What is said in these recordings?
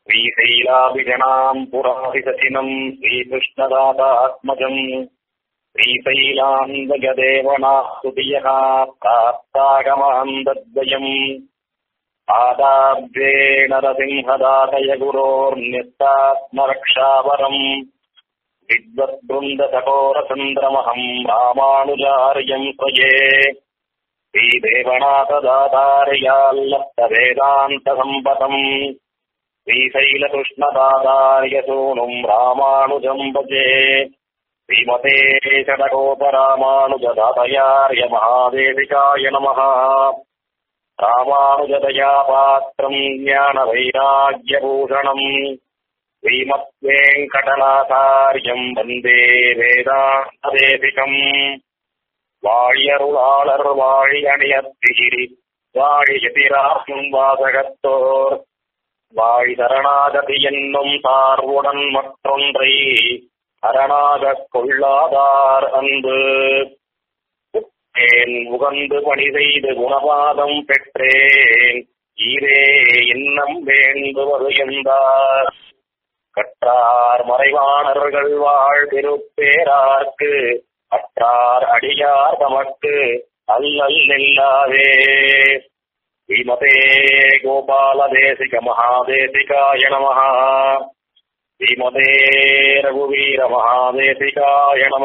श्रीशैलाभिजनाम् पुराधिसचिनम् श्रीकृष्णदातात्मजम् श्रीशैलान्दगदेवनास्तुतियः प्राप्तागमान्दद्वयम् पादाब्जे नरसिंहदातय गुरोर्निस्तात्मरक्षावरम् विद्वद्बृन्दसकोरचन्द्रमहम् रामानुजार्यम् स्वये श्रीदेवनाथदातार्याल्लप्तवेदान्तसम्पतम् श्रीशैलकृष्णदातार्यसूनुम् रामानुजम् भजे श्रीमते षडकोपरामानुजदातयार्य महादेविकाय नमः रामानुजदया पात्रम् ज्ञानवैराग्यभूषणम् श्रीमद्वेङ्कटनाथार्यम् वन्दे वेदान्तदेशिकम् வாழியருளாளர் வாழி அணியத்திகிரி வாழி எதிராகும் வாசகத்தோர் வாழி சரணாகதி என்னும் சார்வுடன் மற்றொன்றை அரணாகக் கொள்ளாதார் அன்பு உற்றேன் உகந்து பணி செய்து குணபாதம் பெற்றேன் ஈரே இன்னம் வேண்டுவது என்றார் கற்றார் மறைவாணர்கள் வாழ் திருப்பேரார்க்கு அற்றார் அடியார் தமக்கு அல்லல் இல்லாதே ஸ்ரீமதே கோபால தேசிக மகாதேசிகாய நம ஸ்ரீமதே ரகுவீர மகாதேசிகாய நம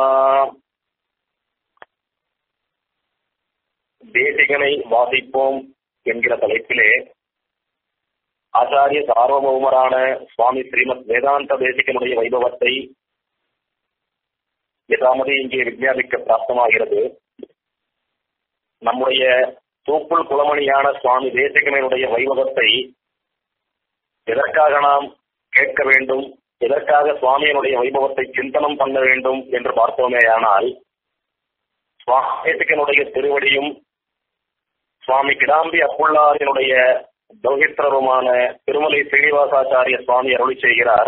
தேசிகனை வாசிப்போம் என்கிற தலைப்பிலே ஆச்சாரிய சார்வபௌமரான சுவாமி ஸ்ரீமத் வேதாந்த தேசிகனுடைய வைபவத்தை யதாமதி இங்கே விஞ்ஞாபிக்க பிராப்தமாகிறது நம்முடைய தூப்புள் குலமணியான சுவாமி தேசிகனுடைய வைபவத்தை எதற்காக நாம் கேட்க வேண்டும் எதற்காக சுவாமியினுடைய வைபவத்தை சிந்தனம் பண்ண வேண்டும் என்று பார்த்தோமேயானால் சுவாமி தேசிகனுடைய திருவடியும் சுவாமி கிடாம்பி அப்புள்ளாரினுடைய தௌகித்ரருமான திருமலை ஸ்ரீனிவாசாச்சாரிய சுவாமி அருளி செய்கிறார்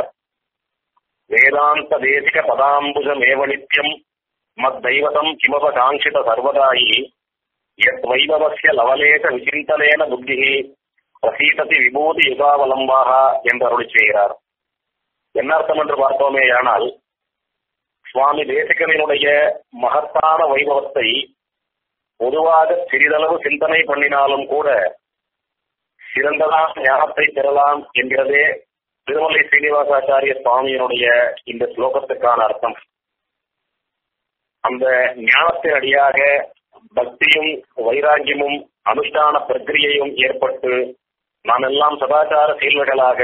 வேதாந்த தேசிக பதாம்புஜம் ஏவ நித்யம் மத் தெய்வதம் கிமப காங்கித சர்வதாயி எத் வைபவசிய லவலேச விசிந்தனேன புத்தி பிரசீததி விபூதி யுகாவலம்பாக என்று அருளி செய்கிறார் என்ன அர்த்தம் என்று பார்த்தோமேயானால் சுவாமி தேசிகனினுடைய மகத்தான வைபவத்தை பொதுவாக சிறிதளவு சிந்தனை பண்ணினாலும் கூட சிறந்ததான ஞானத்தை பெறலாம் என்கிறதே திருமலை ஸ்ரீனிவாசாச்சாரிய சுவாமியினுடைய இந்த ஸ்லோகத்துக்கான அர்த்தம் அந்த ஞானத்தின் அடியாக பக்தியும் வைராக்கியமும் அனுஷ்டான பிரக்கிரியையும் ஏற்பட்டு நாம் எல்லாம் சதாச்சார சீல்வர்களாக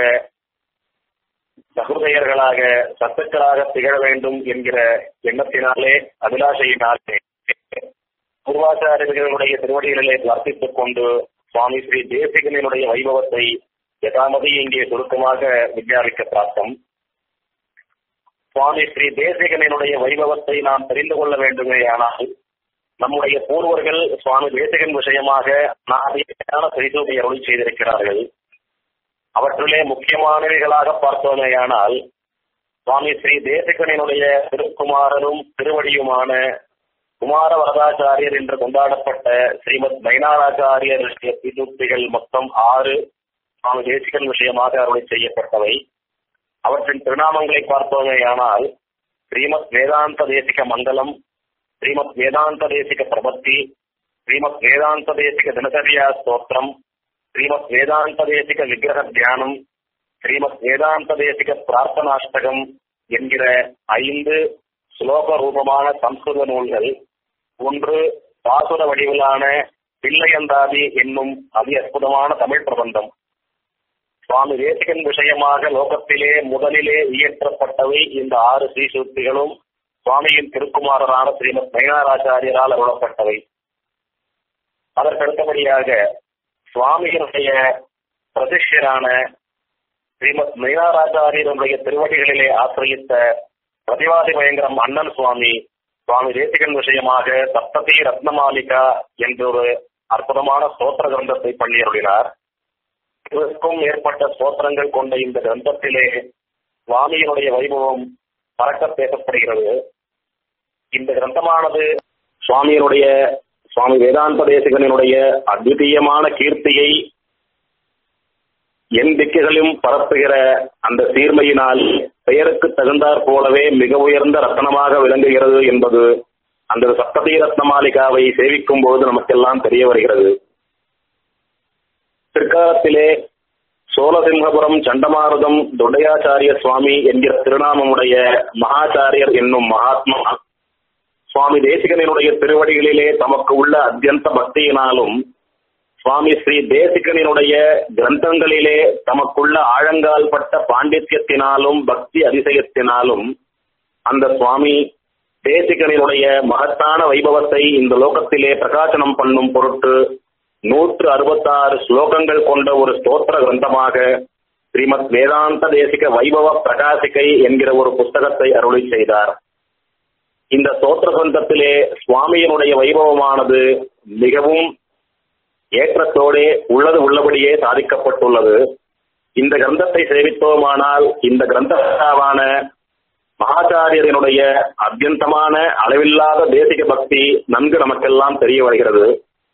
சகுதயர்களாக சத்துக்களாக திகழ வேண்டும் என்கிற எண்ணத்தினாலே அபிலாஷையினாலே பூர்வாச்சாரியர்களுடைய திருவடிகளிலே பிரார்த்தித்துக் கொண்டு சுவாமி ஸ்ரீ தேசிகனினுடைய வைபவத்தை யதாமதி இங்கே சுருக்கமாக விஞ்ஞாபிக்க பிராப்தம் சுவாமி ஸ்ரீ தேசிகனினுடைய வைபவத்தை நாம் தெரிந்து கொள்ள வேண்டுமே ஆனால் நம்முடைய பூர்வர்கள் சுவாமி தேசிகன் விஷயமாக நாதியான செய்தூபி அருளி செய்திருக்கிறார்கள் அவற்றிலே முக்கியமானவைகளாக பார்த்தோமேயானால் சுவாமி ஸ்ரீ தேசிகனினுடைய திருக்குமாரரும் திருவடியுமான குமார வரதாச்சாரியர் என்று கொண்டாடப்பட்ட ஸ்ரீமத் மைனாராச்சாரியர் சீதூக்திகள் மொத்தம் ஆறு சுவாமி தேசிகன் விஷயமாக அருளை செய்யப்பட்டவை அவற்றின் திருநாமங்களை பார்த்தோமேயானால் ஸ்ரீமத் வேதாந்த தேசிக மண்டலம் ஸ்ரீமத் வேதாந்த தேசிக பிரபத்தி ஸ்ரீமத் வேதாந்த தேசிக தினசரியா ஸ்தோத்திரம் ஸ்ரீமத் வேதாந்த தேசிக விக்கிரக தியானம் ஸ்ரீமத் வேதாந்த தேசிக பிரார்த்தனாஷ்டகம் என்கிற ஐந்து ஸ்லோக ரூபமான சம்ஸ்கிருத நூல்கள் ஒன்று பாசுர வடிவிலான பிள்ளையந்தாதி என்னும் அதி அற்புதமான தமிழ் பிரபந்தம் சுவாமி தேசிகன் விஷயமாக லோகத்திலே முதலிலே இயற்றப்பட்டவை இந்த ஆறு ஸ்ரீசூக்திகளும் சுவாமியின் திருக்குமாரரான ஸ்ரீமத் மைனாராச்சாரியரால் அருளப்பட்டவை அதற்கடுத்தபடியாக சுவாமியினுடைய பிரதிஷ்யரான ஸ்ரீமத் மைனாராச்சாரியருடைய திருவடிகளிலே ஆசிரியத்த பிரதிவாதி பயங்கரம் அண்ணன் சுவாமி சுவாமி தேசிகன் விஷயமாக சப்ததி ரத்னமாலிகா என்ற ஒரு அற்புதமான ஸ்தோத்திர கிரந்தத்தை பண்ணியருளினார் இதற்கும் ஏற்பட்ட ஸ்தோத்திரங்கள் கொண்ட இந்த கிரந்தத்திலே சுவாமியினுடைய வைபவம் பறக்க பேசப்படுகிறது இந்த கிரந்தமானது சுவாமியினுடைய சுவாமி வேதாந்த தேசிகனுடைய அத்விதீயமான கீர்த்தியை என் திக்குகளும் பரப்புகிற அந்த சீர்மையினால் பெயருக்கு தகுந்தாற் போலவே மிக உயர்ந்த ரத்தனமாக விளங்குகிறது என்பது அந்த சப்ததி ரத்ன மாளிகாவை சேவிக்கும் போது நமக்கெல்லாம் தெரிய வருகிறது பிற்காலத்திலே சோழசிம்ஹபுரம் சண்டமாருதம் தொண்டையாச்சாரிய சுவாமி என்கிற திருநாமமுடைய மகாச்சாரியர் என்னும் மகாத்மா சுவாமி தேசிகனினுடைய திருவடிகளிலே தமக்கு உள்ள அத்தியந்த பக்தியினாலும் சுவாமி ஸ்ரீ தேசிகனினுடைய கிரந்தங்களிலே தமக்குள்ள ஆழங்கால் பட்ட பாண்டித்யத்தினாலும் பக்தி அதிசயத்தினாலும் அந்த சுவாமி தேசிகனினுடைய மகத்தான வைபவத்தை இந்த லோகத்திலே பிரகாசனம் பண்ணும் பொருட்டு நூற்று அறுபத்தாறு ஸ்லோகங்கள் கொண்ட ஒரு ஸ்தோத்திர கிரந்தமாக ஸ்ரீமத் வேதாந்த தேசிக வைபவ பிரகாசிகை என்கிற ஒரு புஸ்தகத்தை அருளி செய்தார் இந்த ஸ்தோத்திர கிரந்தத்திலே சுவாமியினுடைய வைபவமானது மிகவும் ஏற்றத்தோடே உள்ளது உள்ளபடியே சாதிக்கப்பட்டுள்ளது இந்த கிரந்தத்தை சேவித்தோமானால் இந்த கிரந்தவான மகாச்சாரியனுடைய அத்தியந்தமான அளவில்லாத தேசிக பக்தி நன்கு நமக்கெல்லாம் தெரிய வருகிறது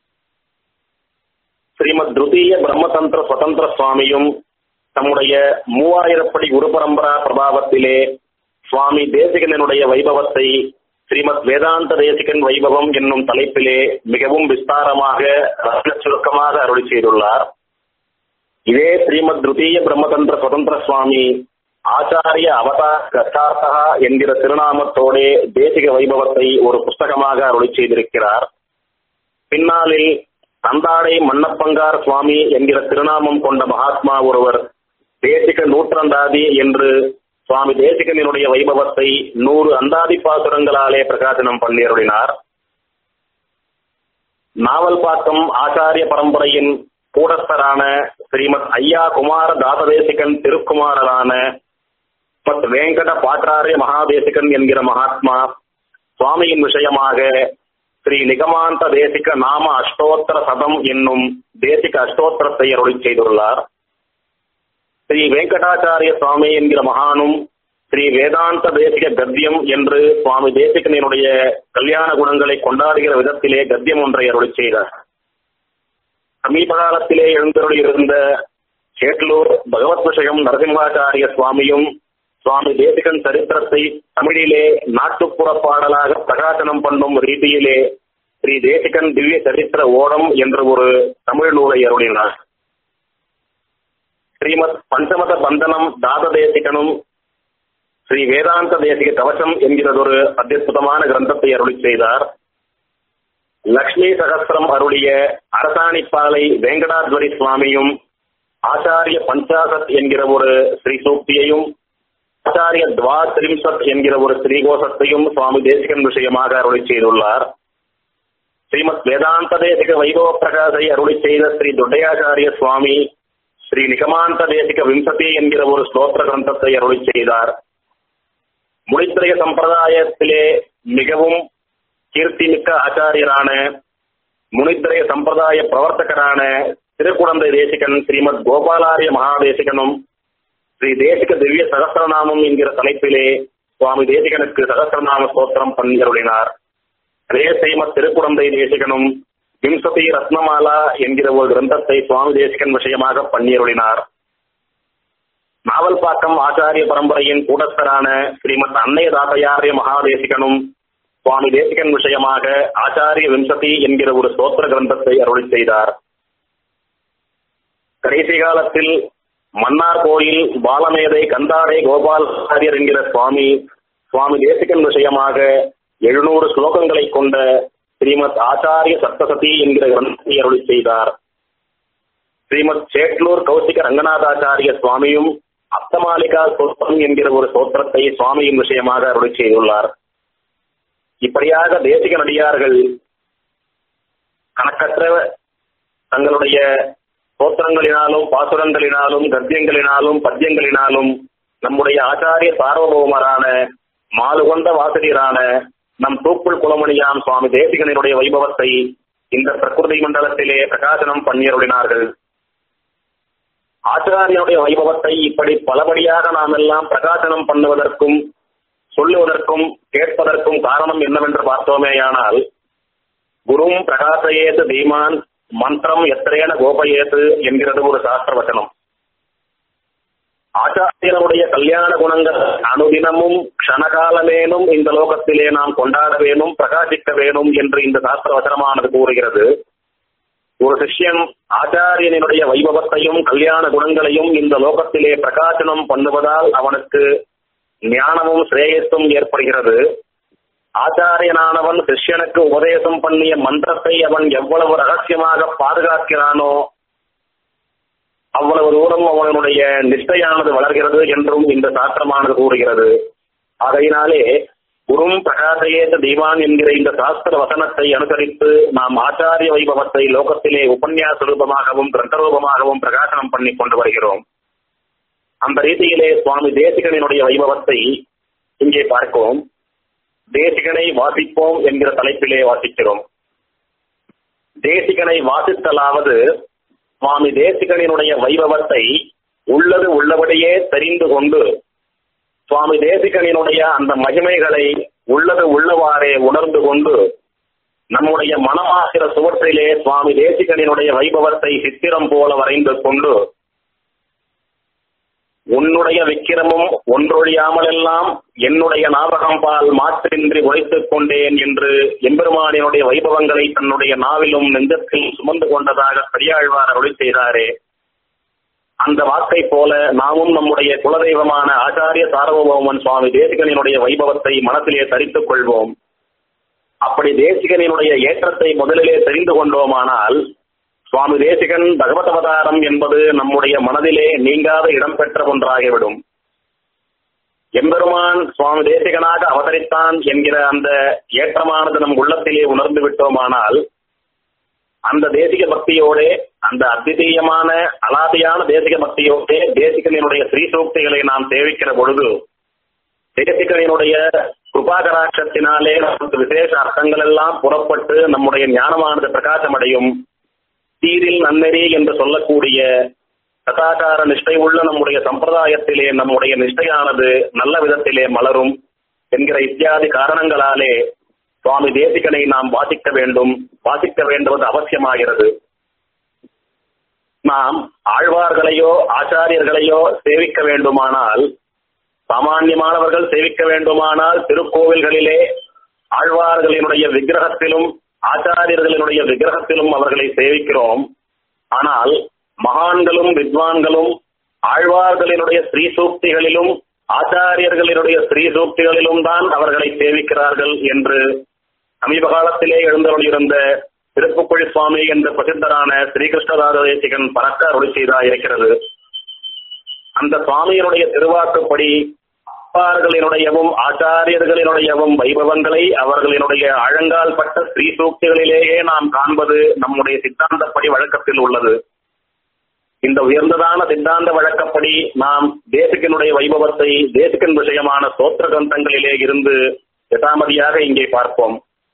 ஸ்ரீமத் திருத்தீய பிரம்மதந்திர சுதந்திர சுவாமியும் தம்முடைய மூவாயிரப்படி குரு பரம்பரா பிரபாவத்திலே சுவாமி தேசிகனுடைய வைபவத்தை ஸ்ரீமத் வேதாந்த தேசிகன் வைபவம் என்னும் தலைப்பிலே மிகவும் விஸ்தாரமாக ரத்ன சுருக்கமாக அருளி செய்துள்ளார் இதே ஸ்ரீமத் திருத்தீய பிரம்மதந்திர சுதந்திர சுவாமி ஆச்சாரிய அவதார் கஷ்டார்த்தா என்கிற திருநாமத்தோடே தேசிக வைபவத்தை ஒரு புஸ்தகமாக அருளி செய்திருக்கிறார் பின்னாளில் தந்தாடை மன்னப்பங்கார் சுவாமி என்கிற திருநாமம் கொண்ட மகாத்மா ஒருவர் தேசிக நூற்றந்தாதி என்று சுவாமி தேசிகனினுடைய வைபவத்தை நூறு அந்தாதி பாசுரங்களாலே பிரகாசனம் பண்ணியருளினார் நாவல் பாக்கம் ஆச்சாரிய பரம்பரையின் கூடஸ்தரான ஸ்ரீமத் ஐயா குமார தாசதேசிகன் திருக்குமாரரான ஸ்ரீமத் வேங்கட பாட்டாரிய மகாதேசிகன் என்கிற மகாத்மா சுவாமியின் விஷயமாக ஸ்ரீ நிகமாந்த தேசிக நாம அஷ்டோத்தர சதம் என்னும் தேசிக அஷ்டோத்தரத்தை அருளி செய்துள்ளார் ஸ்ரீ வெங்கடாச்சாரிய சுவாமி என்கிற மகானும் ஸ்ரீ வேதாந்த தேசிக கத்தியம் என்று சுவாமி தேசிகனினுடைய கல்யாண குணங்களை கொண்டாடுகிற விதத்திலே கத்தியம் ஒன்றை அருளி செய்தார் சமீப காலத்திலே எழுந்தருளியிருந்த சேட்லூர் பகவத் விஷயம் நரசிம்மாச்சாரிய சுவாமியும் சுவாமி தேசிகன் சரித்திரத்தை தமிழிலே நாட்டுப்புற பாடலாக பிரகாசனம் பண்ணும் ரீதியிலே ஸ்ரீ தேசிகன் திவ்ய சரித்திர ஓடம் என்ற ஒரு தமிழ் நூலை அருளினார் ஸ்ரீமத் பஞ்சமத பந்தனம் தாத தேசிகனும் ஸ்ரீ வேதாந்த தேசிக கவசம் என்கிறதொரு அத்தியுதமான கிரந்தத்தை அருளி செய்தார் லக்ஷ்மி சகஸ்திரம் அருளிய அரசாணிப்பாலை வேங்கடாத்வரி சுவாமியும் ஆச்சாரிய பஞ்சாசத் என்கிற ஒரு ஸ்ரீ சூக்தியையும் ஆச்சாரிய துவாத்ரிம்சத் என்கிற ஒரு ஸ்ரீகோஷத்தையும் சுவாமி தேசிகன் விஷயமாக அருளி செய்துள்ளார் ஸ்ரீமத் வேதாந்த தேசிக வைபவ பிரகாசை அருளி செய்த ஸ்ரீ தொண்டையாச்சாரிய சுவாமி ஸ்ரீ நிகமாந்த தேசிக விம்சதி என்கிற ஒரு ஸ்தோத்திர கிரந்தத்தை அருளி செய்தார் முனித்திரைய சம்பிரதாயத்திலே மிகவும் கீர்த்திமிக்க ஆச்சாரியரான முனித்திரைய சம்பிரதாய பிரவர்த்தகரான திருக்குழந்தை தேசிகன் ஸ்ரீமத் கோபாலாரிய மகாதேசிகனும் ஸ்ரீ தேசிக திவ்ய சகசிரநாமம் என்கிற தலைப்பிலே சுவாமி தேசிகனுக்கு சகசிரநாம ஸ்தோத்திரம் பண்ணியருளினார் அதே ஸ்ரீமத் திருக்குழந்தை தேசிகனும் விம்சதி ரத்னமாலா என்கிற ஒரு கிரந்தத்தை சுவாமி தேசிகன் விஷயமாக பண்ணியருளினார் நாவல்பாக்கம் ஆச்சாரிய பரம்பரையின் கூடஸ்தரான ஸ்ரீமத் அன்னைய தாத்தையாரிய மகாதேசிகனும் சுவாமி தேசிகன் விஷயமாக ஆச்சாரிய விம்சதி என்கிற ஒரு ஸ்தோத்திர கிரந்தத்தை அருளி செய்தார் கடைசி காலத்தில் மன்னார் கோயில் பாலமேதை கந்தாடை கோபாலாச்சாரியர் என்கிற சுவாமி சுவாமி தேசிகன் விஷயமாக எழுநூறு ஸ்லோகங்களை கொண்ட ஸ்ரீமத் ஆச்சாரிய சப்தசதி என்கிற கிரந்தத்தை அருளி செய்தார் ஸ்ரீமத் சேட்லூர் கௌசிக ரங்கநாதாச்சாரிய சுவாமியும் அப்தமாலிகா சோத்திரம் என்கிற ஒரு சோத்திரத்தை சுவாமியின் விஷயமாக அருளி செய்துள்ளார் இப்படியாக தேசிக நடிகார்கள் கணக்கற்ற தங்களுடைய சோத்திரங்களினாலும் பாசுரங்களினாலும் கத்தியங்களினாலும் பத்தியங்களினாலும் நம்முடைய ஆச்சாரிய சார்வபௌமரான மாலுகொண்ட வாசகரான நம் தூக்குள் குலமணியாம் சுவாமி தேசிகனுடைய வைபவத்தை இந்த பிரகிருதி மண்டலத்திலே பிரகாசனம் பண்ணியருளினார்கள் ஆச்சாரியனுடைய வைபவத்தை இப்படி பலபடியாக நாம் எல்லாம் பிரகாசனம் பண்ணுவதற்கும் சொல்லுவதற்கும் கேட்பதற்கும் காரணம் என்னவென்று பார்த்தோமேயானால் குரும் பிரகாசயேது தீமான் மந்திரம் எத்திரேன கோபயேது என்கிறது ஒரு சாஸ்திர வசனம் ஆச்சாரியனுடைய கல்யாண குணங்கள் அனுதினமும் க்ஷணகாலமேனும் இந்த லோகத்திலே நாம் கொண்டாட வேணும் பிரகாசிக்க வேணும் என்று இந்த சாஸ்திர வசனமானது கூறுகிறது ஒரு சிஷ்யன் ஆச்சாரியனுடைய வைபவத்தையும் கல்யாண குணங்களையும் இந்த லோகத்திலே பிரகாசனம் பண்ணுவதால் அவனுக்கு ஞானமும் சிரேயஸும் ஏற்படுகிறது ஆச்சாரியனானவன் சிஷ்யனுக்கு உபதேசம் பண்ணிய மந்திரத்தை அவன் எவ்வளவு ரகசியமாக பாதுகாக்கிறானோ அவ்வளவு தூரம் அவனுடைய நிஷ்டையானது வளர்கிறது என்றும் இந்த சாஸ்திரமானது கூறுகிறது ஆகையினாலே குரும் பிரகாசயேத தீவான் என்கிற இந்த சாஸ்திர வசனத்தை அனுசரித்து நாம் ஆச்சாரிய வைபவத்தை லோகத்திலே உபன்யாச ரூபமாகவும் கிரந்தரூபமாகவும் பிரகாசனம் பண்ணி கொண்டு வருகிறோம் அந்த ரீதியிலே சுவாமி தேசிகனினுடைய வைபவத்தை இங்கே பார்க்கிறோம் தேசிகனை வாசிப்போம் என்கிற தலைப்பிலே வாசிக்கிறோம் தேசிகனை வாசித்தலாவது சுவாமி தேசிகனினுடைய வைபவத்தை உள்ளது உள்ளபடியே தெரிந்து கொண்டு சுவாமி தேசிகனினுடைய அந்த மகிமைகளை உள்ளது உள்ளவாறே உணர்ந்து கொண்டு நம்முடைய மனமாகிற சுவற்றிலே சுவாமி தேசிகனினுடைய வைபவத்தை சித்திரம் போல வரைந்து கொண்டு உன்னுடைய விக்கிரமும் ஒன்றொழியாமலெல்லாம் என்னுடைய ஞாபகம் பால் மாற்றின்றி உழைத்துக் கொண்டேன் என்று எம்பெருமானினுடைய வைபவங்களை தன்னுடைய நாவிலும் நெஞ்சத்தில் சுமந்து கொண்டதாக பெரியாழ்வார் அருளி செய்தாரே அந்த வாக்கை போல நாமும் நம்முடைய குலதெய்வமான ஆச்சாரிய சார்வபௌமன் சுவாமி தேசிகனினுடைய வைபவத்தை மனத்திலே தரித்துக் கொள்வோம் அப்படி தேசிகனினுடைய ஏற்றத்தை முதலிலே தெரிந்து கொண்டோமானால் சுவாமி தேசிகன் பகவதவதாரம் என்பது நம்முடைய மனதிலே நீங்காத இடம்பெற்ற ஒன்றாகிவிடும் எம்பெருமான் சுவாமி தேசிகனாக அவதரித்தான் என்கிற அந்த ஏற்றமானது நம் உள்ளத்திலே உணர்ந்து விட்டோமானால் அந்த தேசிக பக்தியோட அந்த அத்விதீயமான அலாதியான தேசிக பக்தியோட தேசிகனினுடைய ஸ்ரீசூக்திகளை நாம் சேவிக்கிற பொழுது தேசிகனினுடைய கிருபாகராட்சத்தினாலே நமக்கு விசேஷ அர்த்தங்கள் எல்லாம் புறப்பட்டு நம்முடைய ஞானமானது பிரகாசமடையும் தீரில் நன்னெறி என்று சொல்லக்கூடிய கதாகார நிஷ்டை உள்ள நம்முடைய சம்பிரதாயத்திலே நம்முடைய நிஷ்டையானது நல்ல விதத்திலே மலரும் என்கிற இத்தியாதி காரணங்களாலே சுவாமி தேசிகனை நாம் வாசிக்க வேண்டும் வாசிக்க வேண்டுவது அவசியமாகிறது நாம் ஆழ்வார்களையோ ஆச்சாரியர்களையோ சேவிக்க வேண்டுமானால் சாமானியமானவர்கள் சேவிக்க வேண்டுமானால் திருக்கோவில்களிலே ஆழ்வார்களினுடைய விக்கிரகத்திலும் ஆச்சாரியர்களினுடைய விக்கிரகத்திலும் அவர்களை சேவிக்கிறோம் ஆனால் மகான்களும் வித்வான்களும் ஆழ்வார்களினுடைய ஸ்ரீ சூக்திகளிலும் ஆச்சாரியர்களினுடைய ஸ்ரீ சூக்திகளிலும் தான் அவர்களை சேவிக்கிறார்கள் என்று சமீப காலத்திலே எழுந்தருளியிருந்த திருப்புக்குழி சுவாமி என்ற பிரசித்தரான ஸ்ரீகிருஷ்ணதாத தேசிகன் பறக்க அருளி செய்தா இருக்கிறது அந்த சுவாமியினுடைய திருவாக்குப்படி அப்பார்களினுடையவும் ஆச்சாரியர்களினுடையவும் வைபவங்களை அவர்களினுடைய ஆழங்கால் பட்ட ஸ்ரீ சூக்திகளிலேயே நாம் காண்பது நம்முடைய சித்தாந்தப்படி வழக்கத்தில் உள்ளது இந்த உயர்ந்ததான சித்தாந்த வழக்கப்படி நாம் தேசிகனுடைய வைபவத்தை தேசிகன் விஷயமான சோத்திர கிரந்தங்களிலே இருந்து யதாமதியாக இங்கே பார்ப்போம்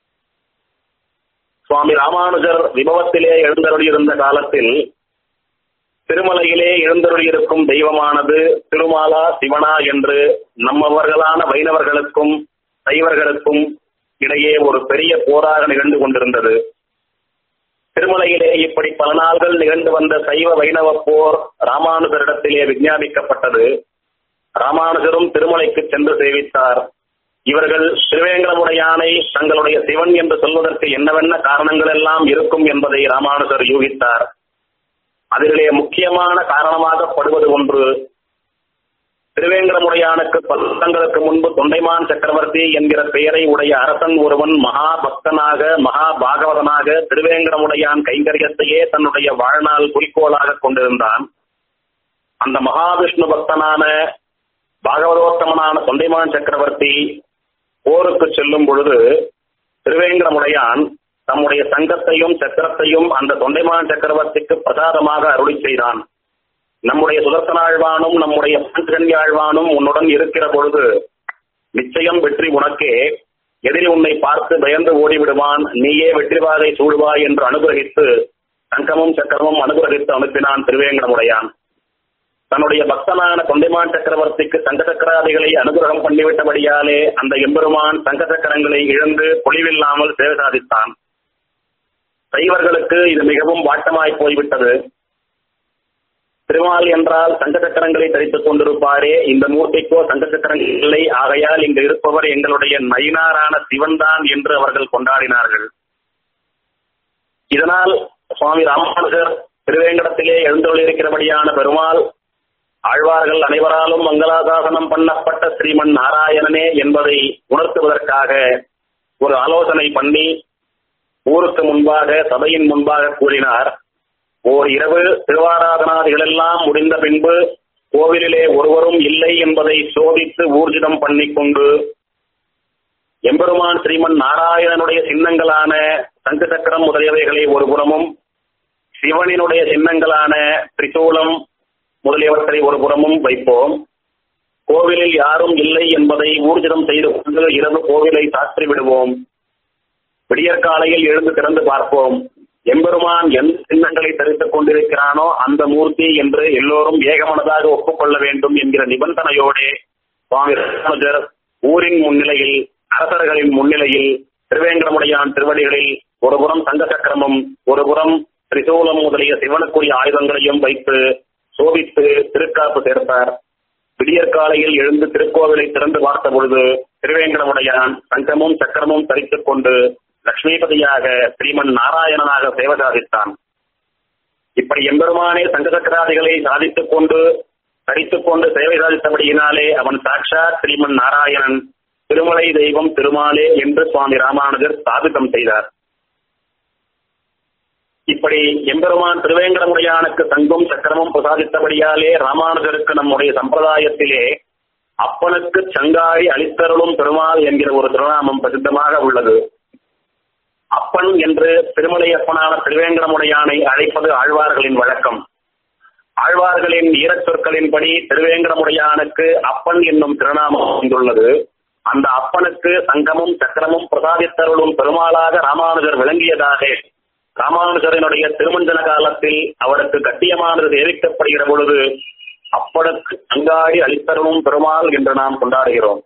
சுவாமி ராமானுஜர் விபவத்திலே எழுந்தருளியிருந்த காலத்தில் திருமலையிலே எழுந்தருளியிருக்கும் தெய்வமானது திருமாலா சிவனா என்று நம்மவர்களான வைணவர்களுக்கும் சைவர்களுக்கும் இடையே ஒரு பெரிய போராக நிகழ்ந்து கொண்டிருந்தது திருமலையிலே இப்படி பல நாள்கள் நிகழ்ந்து வந்த சைவ வைணவ போர் ராமானுஜரிடத்திலே விஞ்ஞாபிக்கப்பட்டது ராமானுஜரும் திருமலைக்கு சென்று சேவித்தார் இவர்கள் திருவேங்கடமுடையானை தங்களுடைய சிவன் என்று சொல்வதற்கு என்னவென்ன காரணங்கள் எல்லாம் இருக்கும் என்பதை ராமானுஜர் யூகித்தார் அதிலே முக்கியமான காரணமாகப்படுவது ஒன்று திருவேங்கடமுடையானுக்கு பல்லங்களுக்கு முன்பு தொண்டைமான் சக்கரவர்த்தி என்கிற பெயரை உடைய அரசன் ஒருவன் மகா பக்தனாக மகா பாகவதனாக திருவேங்கடமுடையான் கைங்கரியத்தையே தன்னுடைய வாழ்நாள் குறிக்கோளாக கொண்டிருந்தான் அந்த மகாவிஷ்ணு பக்தனான பாகவதோத்தமனான தொண்டைமான் சக்கரவர்த்தி போருக்கு செல்லும் பொழுது திருவேங்கடமுடையான் தம்முடைய சங்கத்தையும் சக்கரத்தையும் அந்த தொண்டைமான் சக்கரவர்த்திக்கு பிரசாதமாக அருளி செய்தான் நம்முடைய சுதர்சனாழ்வானும் நம்முடைய பாஞ்சகன்யாழ்வானும் உன்னுடன் இருக்கிற பொழுது நிச்சயம் வெற்றி உனக்கே எதிரி உன்னை பார்த்து பயந்து ஓடிவிடுவான் நீயே வெற்றிவாகை சூடுவாய் என்று அனுகிரகித்து சங்கமும் சக்கரமும் அனுகிரகித்து அனுப்பினான் திருவேங்கடமுடையான் தன்னுடைய பக்தனான தொண்டைமான் சக்கரவர்த்திக்கு சங்க சக்கராதிகளை அனுகிரகம் பண்ணிவிட்டபடியாலே அந்த எம்பெருமான் சங்க சக்கரங்களை இழந்து பொலிவில்லாமல் சேவை சாதித்தான் சைவர்களுக்கு இது மிகவும் வாட்டமாய் போய்விட்டது திருமால் என்றால் சங்க சக்கரங்களை தரித்துக் கொண்டிருப்பாரே இந்த மூர்த்திக்கோ சங்க சக்கரங்கள் இல்லை ஆகையால் இங்கு இருப்பவர் எங்களுடைய நயினாரான சிவன்தான் என்று அவர்கள் கொண்டாடினார்கள் இதனால் சுவாமி ராமானுஜர் திருவேங்கடத்திலே எழுந்தொழிருக்கிறபடியான பெருமாள் ஆழ்வார்கள் அனைவராலும் மங்களாசாசனம் பண்ணப்பட்ட ஸ்ரீமன் நாராயணனே என்பதை உணர்த்துவதற்காக ஒரு ஆலோசனை பண்ணி ஊருக்கு முன்பாக சபையின் முன்பாக கூறினார் ஓர் இரவு திருவாராதனாதிகள் எல்லாம் முடிந்த பின்பு கோவிலிலே ஒருவரும் இல்லை என்பதை சோதித்து ஊர்ஜிதம் பண்ணிக்கொண்டு எம்பெருமான் ஸ்ரீமன் நாராயணனுடைய சின்னங்களான சங்கு சக்கரம் முதலியவைகளை ஒரு புறமும் சிவனினுடைய சின்னங்களான திரிசூலம் முதலியவற்றை ஒரு புறமும் வைப்போம் கோவிலில் யாரும் இல்லை என்பதை ஊர்ஜிதம் செய்து கொண்டு இரவு கோவிலை சாற்றி விடுவோம் விடியற்காலையில் எழுந்து திறந்து பார்ப்போம் எம்பெருமான் எந்த சின்னங்களை தரித்துக் கொண்டிருக்கிறானோ அந்த மூர்த்தி என்று எல்லோரும் ஏகமனதாக ஒப்புக்கொள்ள வேண்டும் என்கிற நிபந்தனையோடு சுவாமி ராமானுஜர் ஊரின் முன்னிலையில் அரசர்களின் முன்னிலையில் திருவேங்கடமுடையான் திருவடிகளில் ஒருபுறம் சங்க சக்கரமும் ஒருபுறம் திரிசூலம் முதலிய சிவனுக்குரிய ஆயுதங்களையும் வைத்து சோபித்து திருக்காப்பு சேர்த்தார் விடியற்காலையில் எழுந்து திருக்கோவிலை திறந்து பார்த்த பொழுது திருவேங்கடமுடையான் சங்கமும் சக்கரமும் தரித்துக் கொண்டு லட்சுமிபதியாக ஸ்ரீமன் நாராயணனாக சேவை சாதித்தான் இப்படி எம்பெருமானே சங்க சக்கராதிகளை சாதித்துக் கொண்டு தரித்துக் கொண்டு சேவை சாதித்தபடியினாலே அவன் சாட்சாத் ஸ்ரீமன் நாராயணன் திருமலை தெய்வம் திருமாலே என்று சுவாமி ராமானுஜர் ஸ்தாபிதம் செய்தார் இப்படி எம்பெருமான் திருவேங்கடமுடையானுக்கு தங்கும் சக்கரமும் பிரசாதித்தபடியாலே ராமானுஜருக்கு நம்முடைய சம்பிரதாயத்திலே அப்பனுக்கு சங்காரி அளித்தருளும் பெருமாள் என்கிற ஒரு திருநாமம் பிரசித்தமாக உள்ளது அப்பன் என்று திருமலையப்பனான திருவேங்கடமுடையானை அழைப்பது ஆழ்வார்களின் வழக்கம் ஆழ்வார்களின் ஈரச் சொற்களின்படி திருவேங்கடமுடையானுக்கு அப்பன் என்னும் திருநாமம் அமைந்துள்ளது அந்த அப்பனுக்கு சங்கமும் சக்கரமும் பிரசாதித்தருளும் பெருமாளாக ராமானுஜர் விளங்கியதாக ராமானுஜரனுடைய திருமஞ்சன காலத்தில் அவருக்கு கட்டியமானது தெரிவிக்கப்படுகிற பொழுது அப்பனுக்கு அங்காடி அளித்தருளும் பெருமாள் என்று நாம் கொண்டாடுகிறோம்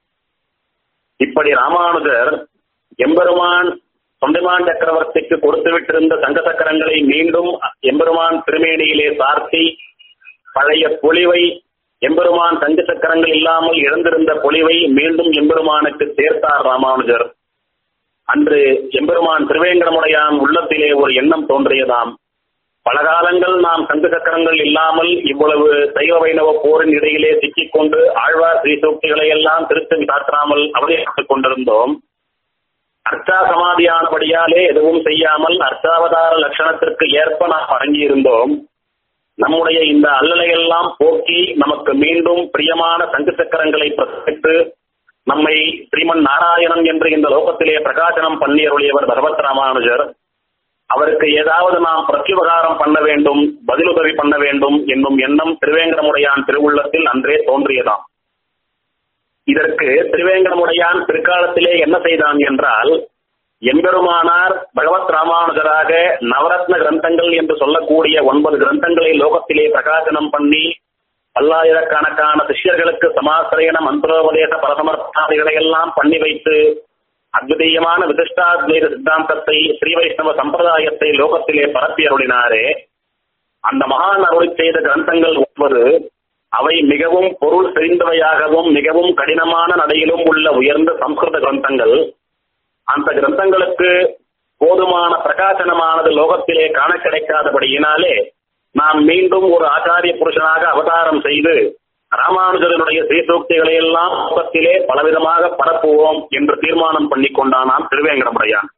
இப்படி ராமானுஜர் எம்பெருமான் தொண்டைமான் சக்கரவர்த்திக்கு கொடுத்து விட்டிருந்த சங்க சக்கரங்களை மீண்டும் எம்பெருமான் திருமேனியிலே சார்த்தி பழைய பொலிவை எம்பெருமான் தங்க சக்கரங்கள் இல்லாமல் இழந்திருந்த பொலிவை மீண்டும் எம்பெருமானுக்கு சேர்த்தார் ராமானுஜர் அன்று எம்பெருமான் திருவேங்கடமுடையான் உள்ளத்திலே ஒரு எண்ணம் தோன்றியதாம் பல காலங்கள் நாம் சங்க சக்கரங்கள் இல்லாமல் இவ்வளவு சைவ வைணவ போரின் இடையிலே சிக்கிக்கொண்டு ஆழ்வார் ஸ்ரீசூக்திகளை எல்லாம் திருத்தம் காற்றாமல் அவதிப்பட்டுக் கொண்டிருந்தோம் அர்ச்சா சமாதியானபடியாலே எதுவும் செய்யாமல் அர்ச்சாவதார லட்சணத்திற்கு ஏற்ப நாம் அடங்கியிருந்தோம் நம்முடைய இந்த அல்லலையெல்லாம் போக்கி நமக்கு மீண்டும் பிரியமான சங்கு சக்கரங்களை பிரசித்து நம்மை ஸ்ரீமன் நாராயணன் என்று இந்த லோகத்திலே பிரகாசனம் பண்ணியருளியவர் பகவத் ராமானுஜர் அவருக்கு ஏதாவது நாம் பிரத்யுபகாரம் பண்ண வேண்டும் பதிலுதவி பண்ண வேண்டும் என்னும் எண்ணம் திருவேங்கடமுடையான் திருவுள்ளத்தில் அன்றே தோன்றியதாம் இதற்கு திருவேங்கடமுடையான் பிற்காலத்திலே என்ன செய்தான் என்றால் எம்பெருமானார் பகவத் ராமானுஜராக நவரத்ன கிரந்தங்கள் என்று சொல்லக்கூடிய ஒன்பது கிரந்தங்களை லோகத்திலே பிரகாசனம் பண்ணி பல்லாயிரக்கணக்கான சிஷ்யர்களுக்கு சமாசிரயண மந்திரோபதேச பரசமர்த்தாதிகளை எல்லாம் பண்ணி வைத்து அத்விதீயமான விசிஷ்டாத்வைத சித்தாந்தத்தை ஸ்ரீ வைஷ்ணவ சம்பிரதாயத்தை லோகத்திலே பரப்பி அருளினாரே அந்த மகான் அருளி செய்த கிரந்தங்கள் ஒன்பது அவை மிகவும் பொருள் தெரிந்தவையாகவும் மிகவும் கடினமான நடையிலும் உள்ள உயர்ந்த சம்ஸ்கிருத கிரந்தங்கள் அந்த கிரந்தங்களுக்கு போதுமான பிரகாசனமானது லோகத்திலே காண கிடைக்காதபடியினாலே நாம் மீண்டும் ஒரு ஆச்சாரிய புருஷனாக அவதாரம் செய்து ராமானுஜரனுடைய ஸ்ரீசூக்திகளை எல்லாம் லோகத்திலே பலவிதமாக பரப்புவோம் என்று தீர்மானம் பண்ணி கொண்டானாம் திருவேங்கடமுடையான்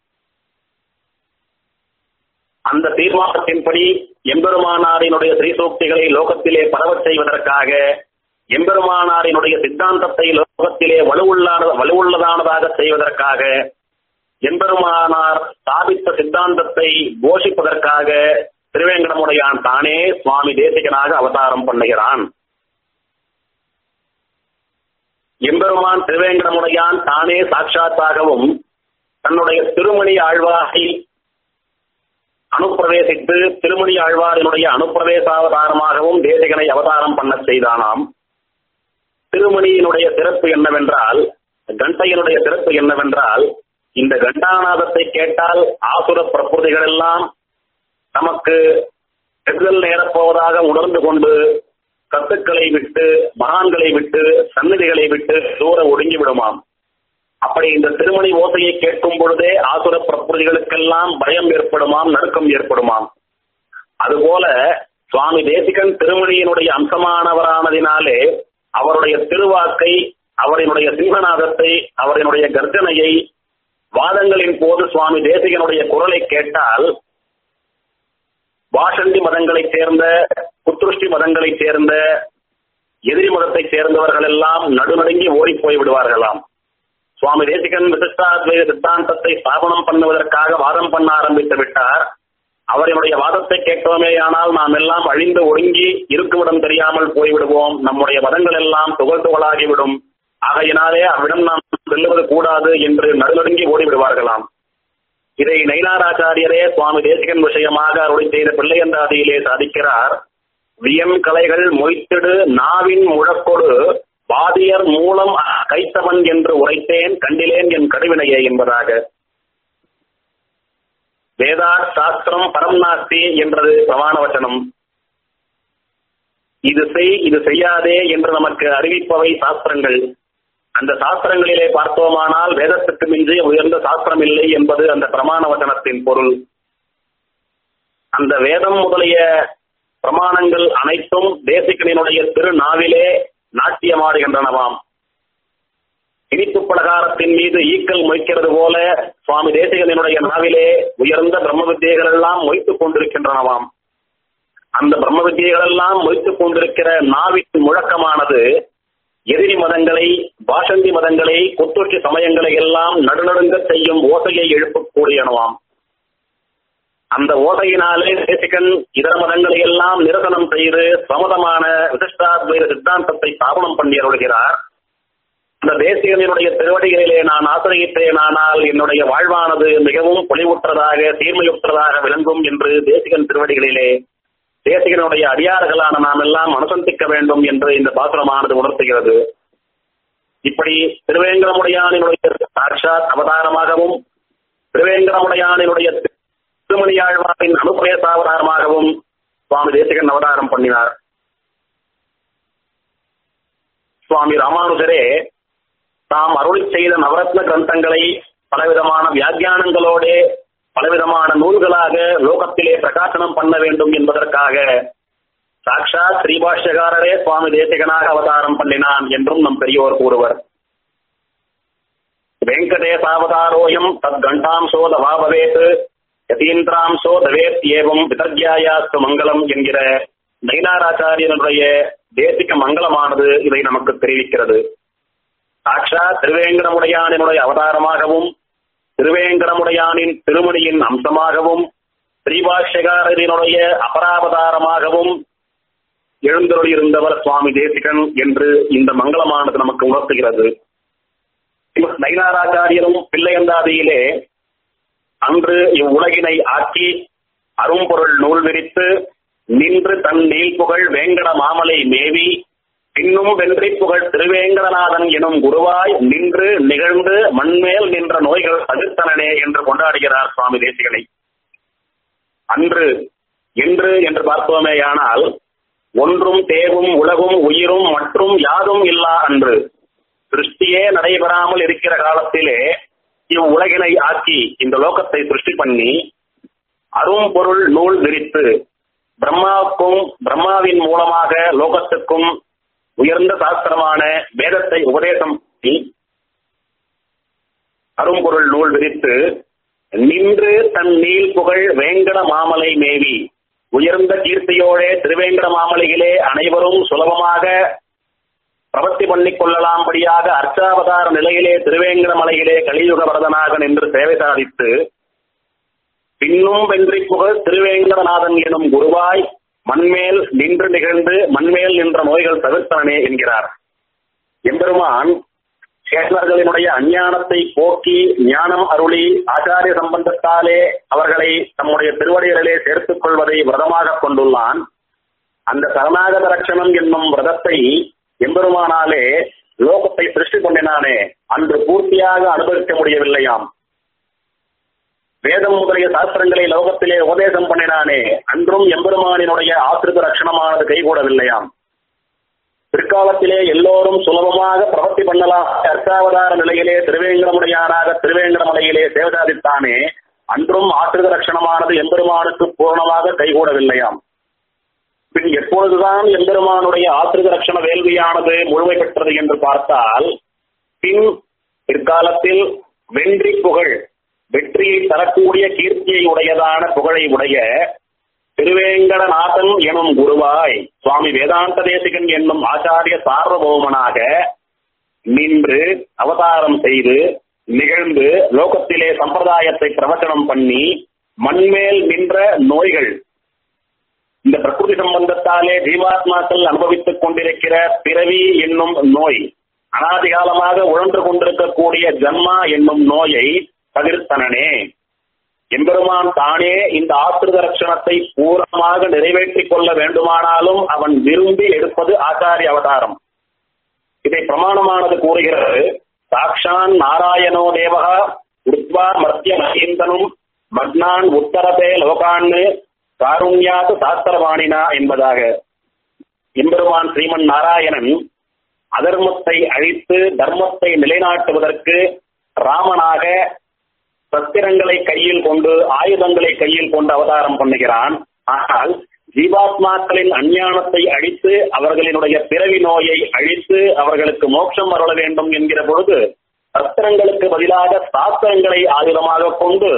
அந்த தீர்மானத்தின்படி எம்பெருமானாரினுடைய ஸ்ரீசூக்திகளை லோகத்திலே பரவச் செய்வதற்காக எம்பெருமானாரினுடைய சித்தாந்தத்தை லோகத்திலே வலுவுள்ளான வலுவுள்ளதானதாக செய்வதற்காக எம்பெருமானார் ஸ்தாபித்த சித்தாந்தத்தை போஷிப்பதற்காக திருவேங்கடமுடையான் தானே சுவாமி தேசிகனாக அவதாரம் பண்ணுகிறான் எம்பெருமான் திருவேங்கடமுடையான் தானே சாட்சாத்தாகவும் தன்னுடைய திருமணி ஆழ்வாரை அனுப்பிரவேசித்து திருமணி ஆழ்வாரினுடைய அனுப்பிரவேசாவதாரமாகவும் தேசிகனை அவதாரம் பண்ண செய்தானாம் திருமணியினுடைய சிறப்பு என்னவென்றால் கண்டையினுடைய சிறப்பு என்னவென்றால் இந்த கண்டாநாதத்தை கேட்டால் ஆசுர பிரபுதிகள் எல்லாம் நமக்கு கெடுதல் நேரப்போவதாக உணர்ந்து கொண்டு கத்துக்களை விட்டு மகான்களை விட்டு சன்னதிகளை விட்டு தூர ஒடுங்கி விடுமாம் அப்படி இந்த திருமணி ஓசையை கேட்கும் பொழுதே ஆசுர பிரபுதிகளுக்கெல்லாம் பயம் ஏற்படுமாம் நடுக்கம் ஏற்படுமாம் அதுபோல சுவாமி தேசிகன் திருமணியினுடைய அம்சமானவரானதினாலே அவருடைய திருவாக்கை அவரினுடைய சிங்கநாதத்தை அவரினுடைய கர்ஜனையை வாதங்களின் போது சுவாமி தேசிகனுடைய குரலை கேட்டால் வாசண்டி மதங்களைச் சேர்ந்த புத்துருஷ்டி மதங்களைச் சேர்ந்த எதிரி மதத்தைச் சேர்ந்தவர்கள் எல்லாம் நடுநடுங்கி ஓடி போய் விடுவார்களாம் சுவாமி தேசிகன் விசிஷ்டாத்வைத சித்தாந்தத்தை ஸ்தாபனம் பண்ணுவதற்காக வாதம் பண்ண ஆரம்பித்து விட்டார் அவரினுடைய வாதத்தை கேட்டோமேயானால் நாம் எல்லாம் அழிந்து ஒடுங்கி இருக்குமிடம் தெரியாமல் போய்விடுவோம் நம்முடைய மதங்கள் எல்லாம் துகள் துகளாகிவிடும் ஆகையினாலே அவ்விடம் நாம் செல்லுவது கூடாது என்று நடுநடுங்கி ஓடிவிடுவார்களாம் இதை நைனாராச்சாரியரே சுவாமி தேசிகன் விஷயமாக அருளை செய்த பிள்ளையந்தாதியிலே சாதிக்கிறார் வியன் கலைகள் மொய்த்திடு நாவின் முழக்கொடு பாதியர் மூலம் கைத்தவன் என்று உரைத்தேன் கண்டிலேன் என் கடுவினையே என்பதாக வேதா சாஸ்திரம் பரம் நாஸ்தி என்றது பிரமாண வச்சனம் இது செய் இது செய்யாதே என்று நமக்கு அறிவிப்பவை சாஸ்திரங்கள் அந்த சாஸ்திரங்களிலே பார்த்தோமானால் வேதத்துக்கு மிஞ்சி உயர்ந்த சாஸ்திரம் இல்லை என்பது அந்த பிரமாண வச்சனத்தின் பொருள் அந்த வேதம் முதலிய பிரமாணங்கள் அனைத்தும் தேசிகனினுடைய திருநாவிலே நாட்டியமாடுகின்றனவாம் இனிப்பு பலகாரத்தின் மீது ஈக்கள் மொய்க்கிறது போல சுவாமி தேசிகனினுடைய நாவிலே உயர்ந்த பிரம்ம வித்தியைகள் எல்லாம் மொய்த்துக் கொண்டிருக்கின்றனவாம் அந்த பிரம்ம வித்தியைகள் எல்லாம் மொய்த்துக் கொண்டிருக்கிற நாவின் முழக்கமானது எதிரி மதங்களை பாஷந்தி மதங்களை குத்துச்சி சமயங்களை எல்லாம் நடுநடுங்க செய்யும் ஓசையை எழுப்பக்கூடியனவாம் அந்த ஓசையினாலே தேசிகன் இதர மதங்களை எல்லாம் நிரசனம் செய்து சமதமான விசிஷ்டாத்வைத சித்தாந்தத்தை ஸ்தாபனம் பண்ணி அருள்கிறார் அந்த தேசிகனினுடைய திருவடிகளிலே நான் ஆசிரியத்தேனானால் என்னுடைய வாழ்வானது மிகவும் பொலிவுற்றதாக தீர்மையுற்றதாக விளங்கும் என்று தேசிகன் திருவடிகளிலே தேசிகனுடைய அடியார்களான நாம் எல்லாம் அனுசந்திக்க வேண்டும் என்று இந்த பாசுரமானது உணர்த்துகிறது இப்படி திருவேங்கடமுடையானினுடைய சாட்சாத் அவதாரமாகவும் திருவேங்கடமுடையானினுடைய திருமணியாழ்வாரின் அனுப்பிரேச அவதாரமாகவும் சுவாமி தேசிகன் அவதாரம் பண்ணினார் சுவாமி ராமானுஜரே தாம் அருளி செய்த நவரத்ன கிரந்தங்களை பலவிதமான வியாக்கியானங்களோடே பலவிதமான நூல்களாக லோகத்திலே பிரகாசனம் பண்ண வேண்டும் என்பதற்காக சாட்சாத் ஸ்ரீபாஷ்யகாரரே சுவாமி தேசிகனாக அவதாரம் பண்ணினான் என்றும் நம் பெரியோர் கூறுவர் வெங்கடேசாவதாரோயம் தத் கண்டாம்சோ தவாபவேத் யதீந்திராம்சோ தவேத் ஏவம் விதர்கியாயாஸ்து மங்களம் என்கிற நைனாராச்சாரியனுடைய தேசிக மங்களமானது இதை நமக்கு தெரிவிக்கிறது சாட்சா திருவேங்கடமுடையானினுடைய அவதாரமாகவும் திருவேங்கடமுடையானின் திருமணியின் அம்சமாகவும் ஸ்ரீபாஷ்யகாரரினுடைய அபராவதாரமாகவும் எழுந்தருளியிருந்தவர் சுவாமி தேசிகன் என்று இந்த மங்களமானது நமக்கு உணர்த்துகிறது நைனாராச்சாரியரும் பிள்ளையந்தாதியிலே அன்று இவ்வுலகினை ஆக்கி அரும்பொருள் நூல் விரித்து நின்று தன் நீள்புகழ் வேங்கட மாமலை மேவி பின்னும் வென்றி புகழ் திருவேங்கடநாதன் எனும் குருவாய் நின்று நிகழ்ந்து மண்மேல் நின்ற நோய்கள் தவிர்த்தனனே என்று கொண்டாடுகிறார் சுவாமி தேசிகனை அன்று என்று என்று பார்த்தோமேயானால் ஒன்றும் தேவும் உலகும் உயிரும் மற்றும் யாரும் இல்லா அன்று சிருஷ்டியே நடைபெறாமல் இருக்கிற காலத்திலே இவ்வுலகினை ஆக்கி இந்த லோகத்தை சிருஷ்டி பண்ணி அரும்பொருள் நூல் விரித்து பிரம்மாவுக்கும் பிரம்மாவின் மூலமாக லோகத்துக்கும் உயர்ந்த சாஸ்திரமான வேதத்தை உபதேசம் பண்ணி அரும்பொருள் நூல் விரித்து நின்று தன் நீல் புகழ் வேங்கட மாமலை மேவி உயர்ந்த கீர்த்தியோடே திருவேங்கட மாமலையிலே அனைவரும் சுலபமாக பிரவர்த்தி பண்ணிக் கொள்ளலாம்படியாக அர்ச்சாவதார நிலையிலே திருவேங்கட மலையிலே கலியுக வரதனாக நின்று சேவை சாதித்து பின்னும் வென்றி புகழ் திருவேங்கடநாதன் எனும் குருவாய் மண்மேல் நின்று நிகழ்ந்து மண்மேல் நின்ற நோய்கள் தவிர்த்தனே என்கிறார் எம்பெருமான் சேஷர்களினுடைய அஞ்ஞானத்தை போக்கி ஞானம் அருளி ஆச்சாரிய சம்பந்தத்தாலே அவர்களை தம்முடைய திருவடிகளிலே சேர்த்துக் கொள்வதை விரதமாக கொண்டுள்ளான் அந்த சரணாகத ரட்சணம் என்னும் விரதத்தை எம்பெருமானாலே லோகத்தை சிருஷ்டி பண்ணினானே அன்று பூர்த்தியாக அனுபவிக்க முடியவில்லையாம் வேதம் முதலிய சாஸ்திரங்களை லோகத்திலே உபதேசம் பண்ணினானே அன்றும் எம்பெருமானினுடைய ஆசிரித ரட்சணமானது கைகூடவில்லையாம் பிற்காலத்திலே எல்லோரும் சுலபமாக பிரவர்த்தி பண்ணலாம் அர்த்தாவதார நிலையிலே திருவேங்கடமுடையானாக திருவேங்கடமலையிலே சேவசாதித்தானே அன்றும் ஆசிரித ரட்சணமானது எம்பெருமானுக்கு பூர்ணமாக கைகூடவில்லையாம் பின் எப்பொழுதுதான் எம்பெருமானுடைய ஆசிரித ரட்சண வேள்வியானது முழுமை பெற்றது என்று பார்த்தால் பின் பிற்காலத்தில் வென்றி புகழ் வெற்றியை தரக்கூடிய கீர்த்தியை உடையதான புகழை உடைய திருவேங்கடநாதன் எனும் குருவாய் சுவாமி வேதாந்த தேசிகன் என்னும் ஆச்சாரிய சார்வபௌமனாக நின்று அவதாரம் செய்து நிகழ்ந்து லோகத்திலே சம்பிரதாயத்தை பிரவச்சனம் பண்ணி மண்மேல் நின்ற நோய்கள் இந்த பிரகிருதி சம்பந்தத்தாலே ஜீவாத்மாக்கள் அனுபவித்துக் கொண்டிருக்கிற பிறவி என்னும் நோய் அனாதிகாலமாக உழன்று கொண்டிருக்கக்கூடிய ஜன்மா என்னும் நோயை தவிர்த்தனனே எம்பெருமான் தானே இந்த ஆசிரித ரட்சணத்தை பூர்ணமாக நிறைவேற்றிக் கொள்ள வேண்டுமானாலும் அவன் விரும்பி எடுப்பது ஆச்சாரிய அவதாரம் இதை பிரமாணமானது கூறுகிறது சாக்ஷான் நாராயணோ தேவகா உத்வா மத்திய மகேந்தனும் மக்னான் உத்தரபே லோகான்னு காருண்யாது சாஸ்திரவாணினா என்பதாக எம்பெருமான் ஸ்ரீமன் நாராயணன் அதர்மத்தை அழித்து தர்மத்தை நிலைநாட்டுவதற்கு ராமனாக சத்திரங்களை கையில் கொண்டு ஆயுதங்களை கையில் கொண்டு அவதாரம் பண்ணுகிறான் ஆனால் ஜீவாத்மாக்களின் அஞ்ஞானத்தை அழித்து அவர்களினுடைய பிறவி நோயை அழித்து அவர்களுக்கு மோட்சம் அருள வேண்டும் என்கிற பொழுது சத்திரங்களுக்கு பதிலாக சாஸ்திரங்களை ஆயுதமாக கொண்டு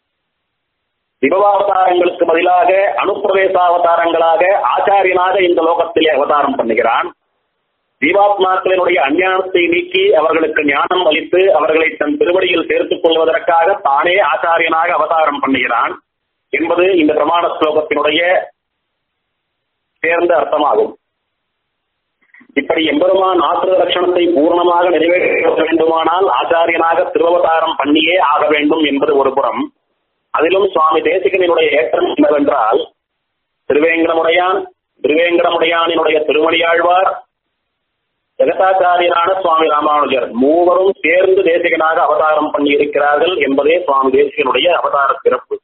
விபவாவதாரங்களுக்கு பதிலாக அனுப்பிரவேசாவதாரங்களாக ஆச்சாரியனாக இந்த லோகத்திலே அவதாரம் பண்ணுகிறான் ஜீவாத்மாக்களினுடைய அஞ்ஞானத்தை நீக்கி அவர்களுக்கு ஞானம் அளித்து அவர்களை தன் திருவடியில் சேர்த்துக் கொள்வதற்காக தானே ஆச்சாரியனாக அவதாரம் பண்ணுகிறான் என்பது இந்த பிரமாண ஸ்லோகத்தினுடைய சேர்ந்த அர்த்தமாகும் இப்படி எம்பெருமான் ஆசிரிய லட்சணத்தை பூர்ணமாக நிறைவேற்ற வேண்டுமானால் ஆச்சாரியனாக திருவவதாரம் பண்ணியே ஆக வேண்டும் என்பது ஒரு புறம் அதிலும் சுவாமி தேசிகனினுடைய ஏற்றம் என்னவென்றால் திருவேங்கடமுடையான் திருவேங்கடமுடையானினுடைய திருமணியாழ்வார் ஜெகதாச்சாரியரான சுவாமி ராமானுஜர் மூவரும் சேர்ந்து தேசிகனாக அவதாரம் பண்ணி இருக்கிறார்கள் என்பதே சுவாமி தேசிகனுடைய அவதார சிறப்பு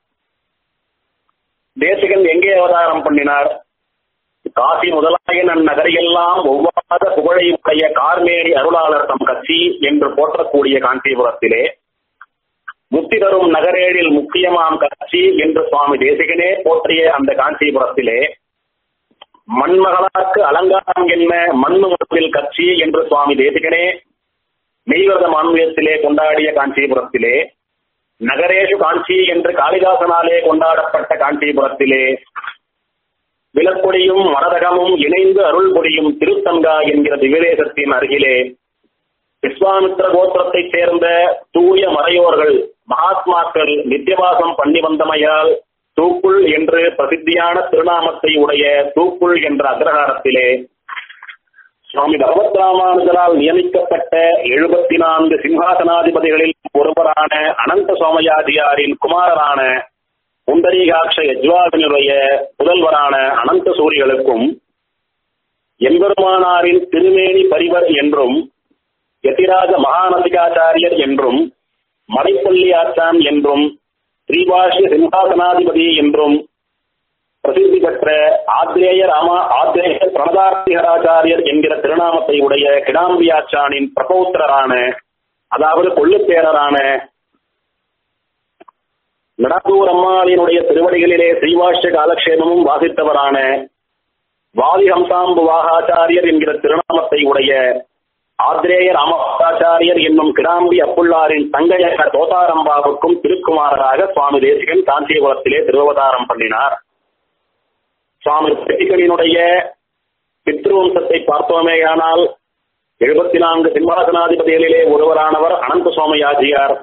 தேசிகன் எங்கே அவதாரம் பண்ணினார் காசி முதலாய நன்னகரையெல்லாம் ஒவ்வாத புகழை உடைய கார்மேனி அருளாளர் தம் கட்சி என்று போற்றக்கூடிய காஞ்சிபுரத்திலே முக்தி தரும் நகரேழில் முக்கியமாம் கட்சி என்று சுவாமி தேசிகனே போற்றிய அந்த காஞ்சிபுரத்திலே மண்மகளாக்கு அலங்காரம் என்ன மண்ணு முதலில் கட்சி என்று சுவாமி தேசிகனே மெய்வரத மான்மியத்திலே கொண்டாடிய காஞ்சிபுரத்திலே நகரேஷு காஞ்சி என்று காளிதாசனாலே கொண்டாடப்பட்ட காஞ்சிபுரத்திலே விலக்கொடியும் மரதகமும் இணைந்து அருள் புரியும் திருத்தங்கா என்கிற திவ்யதேசத்தின் அருகிலே விஸ்வாமித்திர கோத்திரத்தைச் சேர்ந்த தூய மறையோர்கள் மகாத்மாக்கள் நித்தியவாசம் பண்ணி வந்தமையால் தூக்குள் என்று பிரசித்தியான திருநாமத்தை உடைய தூக்குள் என்ற அக்ரஹாரத்திலே சுவாமி பகவத் ராமானுஜரால் நியமிக்கப்பட்ட எழுபத்தி நான்கு சிம்ஹாசனாதிபதிகளில் ஒருவரான அனந்த சோமயாதியாரின் குமாரரான புண்டரீகாட்ச யஜ்வாவினுடைய புதல்வரான அனந்த சூரிகளுக்கும் எம்பெருமானாரின் திருமேனி பரிவர் என்றும் யதிராஜ மகாநதிகாச்சாரியர் என்றும் மலைப்பள்ளி ஆச்சான் என்றும் ஸ்ரீபாஷ்ய சிம்ஹாசனாதிபதி என்றும் பிரசித்தி பெற்ற ஆத்ரேய ராமா ஆத்ரேய பிரணதார்த்திகராச்சாரியர் என்கிற திருநாமத்தை உடைய கிடாம்பியாச்சானின் பிரபௌத்திரரான அதாவது கொள்ளுப்பேரரான நடந்தூர் அம்மாளினுடைய திருவடிகளிலே ஸ்ரீவாஷ்ய காலக்ஷேபமும் வாசித்தவரான வாதிஹம்சாம்பு வாகாச்சாரியர் என்கிற திருநாமத்தை உடைய ஆத்ரேய ராமபாச்சாரியர் என்னும் கிடாம்பி அப்புள்ளாரின் தங்கையக தோதாரம்பாவுக்கும் திருக்குமாரராக சுவாமி தேசிகன் காஞ்சிபுரத்திலே திருவவதாரம் பண்ணினார் சுவாமி தேசிகனினுடைய பித்ருவம்சத்தை பார்த்தோமேயானால் எழுபத்தி நான்கு சிம்மாசனாதிபதிகளிலே ஒருவரானவர் அனந்த சோமயாஜியார்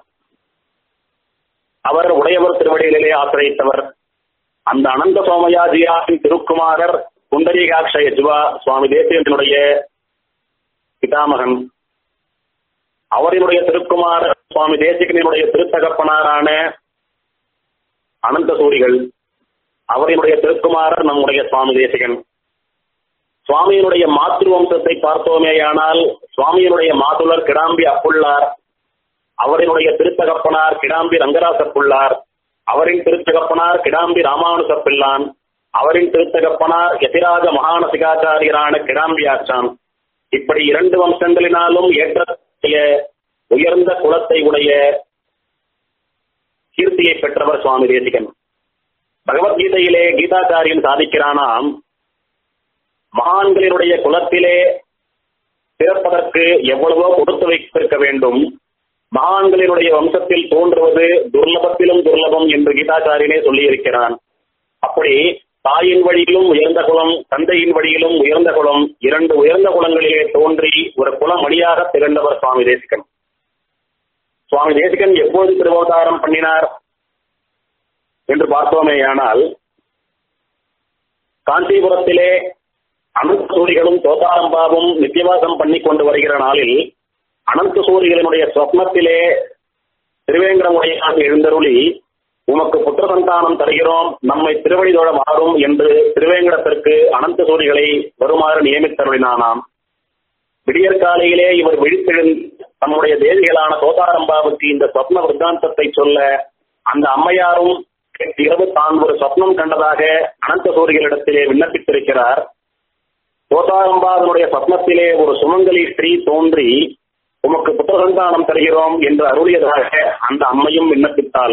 அவர் உடையவர் திருவடிகளிலே ஆசிரியத்தவர் அந்த அனந்த சோமயாஜியாரின் திருக்குமாரர் குண்டரீகாட்ச யஜ்வா சுவாமி தேசியத்தினுடைய பிதாமகன் அவரினுடைய திருக்குமார் சுவாமி தேசிகனினுடைய திருத்தகப்பனாரான அனந்த சூரிகள் அவரினுடைய திருக்குமாரர் நம்முடைய சுவாமி தேசிகன் சுவாமியினுடைய மாத்ரு வம்சத்தை பார்த்தோமேயானால் சுவாமியினுடைய மாதுளர் கிடாம்பி அப்புள்ளார் அவரினுடைய திருத்தகப்பனார் கிடாம்பி ரங்கராச பிள்ளார் அவரின் திருத்தகப்பனார் கிடாம்பி ராமானுச பிள்ளான் அவரின் திருத்தகப்பனார் யதிராஜ மகானசிகாச்சாரியரான கிடாம்பி ஆச்சான் இப்படி இரண்டு வம்சங்களினாலும் ஏற்ற உயர்ந்த குலத்தை உடைய கீர்த்தியை பெற்றவர் சுவாமி தேசிகன் பகவத்கீதையிலே கீதாச்சாரியன் சாதிக்கிறானாம் மகான்களினுடைய குலத்திலே பிறப்பதற்கு எவ்வளவோ கொடுத்து வைத்திருக்க வேண்டும் மகான்களினுடைய வம்சத்தில் தோன்றுவது துர்லபத்திலும் துர்லபம் என்று கீதாச்சாரியனே சொல்லியிருக்கிறான் அப்படி தாயின் வழியிலும் உயர்ந்த குலம் தந்தையின் வழியிலும் உயர்ந்த குலம் இரண்டு உயர்ந்த குலங்களிலே தோன்றி ஒரு குலம் வழியாக திகழ்ந்தவர் சுவாமி தேசிகன் சுவாமி தேசிகன் எப்போது திருவதாரம் பண்ணினார் என்று பார்த்தோமேயானால் காஞ்சிபுரத்திலே அனந்த சூரிகளும் தோதாரம்பாவும் நித்தியவாசம் பண்ணி கொண்டு வருகிற நாளில் அனந்த சூரிகளினுடைய சொப்னத்திலே திருவேங்கடமுடையாக எழுந்தருளி உமக்கு புத்திர சந்தானம் தருகிறோம் நம்மை திருவடிதோட மாறும் என்று திருவேங்கடத்திற்கு அனந்த சூரிகளை வருமாறு நியமித்தருளினானாம் விடியற்காலையிலே இவர் விழித்தெழுந்து தம்முடைய தேவிகளான தோதாரம்பாவுக்கு இந்த சொப்ன விருத்தாந்தத்தை சொல்ல அந்த அம்மையாரும் இரவு தான் ஒரு சொப்னம் கண்டதாக அனந்த சூரிகளிடத்திலே விண்ணப்பித்திருக்கிறார் தோதாரம்பாவினுடைய சொப்னத்திலே ஒரு சுமங்கலி ஸ்ரீ தோன்றி உமக்கு புத்திர சந்தானம் தருகிறோம் என்று அருளியதாக அந்த அம்மையும் விண்ணப்பித்தாள்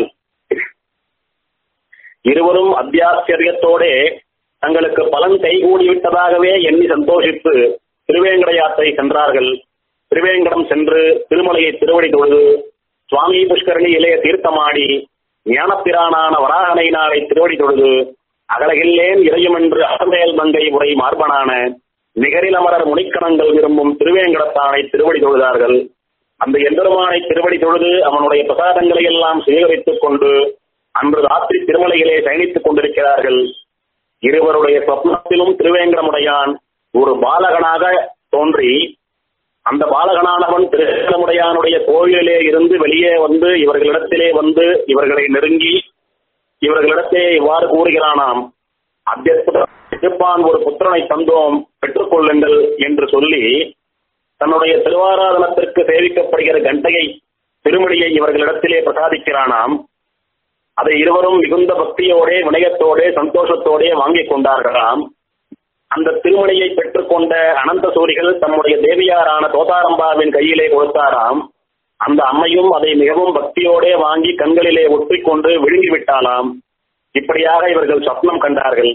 இருவரும் அத்தியாச்சரியத்தோடே தங்களுக்கு பலன் கைகூடிவிட்டதாகவே எண்ணி சந்தோஷித்து திருவேங்கட யாத்திரை சென்றார்கள் திருவேங்கடம் சென்று திருமலையை திருவடி தொழுது சுவாமி புஷ்கரணியிலே தீர்த்தமாடி ஞானப்பிரானான வராகனை நாளை திருவடி தொழுது அகலகில்லேன் இறையும் என்று அகமேல் மங்கை உரை மார்பனான நிகரிலமரர் முனிக்கணங்கள் விரும்பும் திருவேங்கடத்தானை திருவடி தொழுதார்கள் அந்த எம்பெருமானை திருவடி தொழுது அவனுடைய பிரசாதங்களை எல்லாம் சேகரித்துக் கொண்டு அன்று ராத்திரி திருமலையிலே பயணித்துக் கொண்டிருக்கிறார்கள் இருவருடைய சொப்னத்திலும் திருவேங்கடமுடையான் ஒரு பாலகனாக தோன்றி அந்த பாலகனானவன் திருவேங்கடமுடையானுடைய கோயிலிலே இருந்து வெளியே வந்து இவர்களிடத்திலே வந்து இவர்களை நெருங்கி இவர்களிடத்தே இவ்வாறு கூறுகிறானாம் அத்தியப்பான் ஒரு புத்திரனை தந்தோம் பெற்றுக்கொள்ளுங்கள் என்று சொல்லி தன்னுடைய திருவாராதனத்திற்கு சேவிக்கப்படுகிற கண்டையை திருமணியை இவர்களிடத்திலே பிரசாதிக்கிறானாம் அதை இருவரும் மிகுந்த பக்தியோடே வினயத்தோடே சந்தோஷத்தோடே வாங்கிக் கொண்டார்களாம் அந்த திருமணியை பெற்றுக்கொண்ட அனந்த சூரிகள் தம்முடைய தேவியாரான தோதாரம்பாவின் கையிலே கொடுத்தாராம் அந்த அம்மையும் அதை மிகவும் பக்தியோடே வாங்கி கண்களிலே ஒற்றிக்கொண்டு விழுங்கி விட்டாளாம் இப்படியாக இவர்கள் சொப்னம் கண்டார்கள்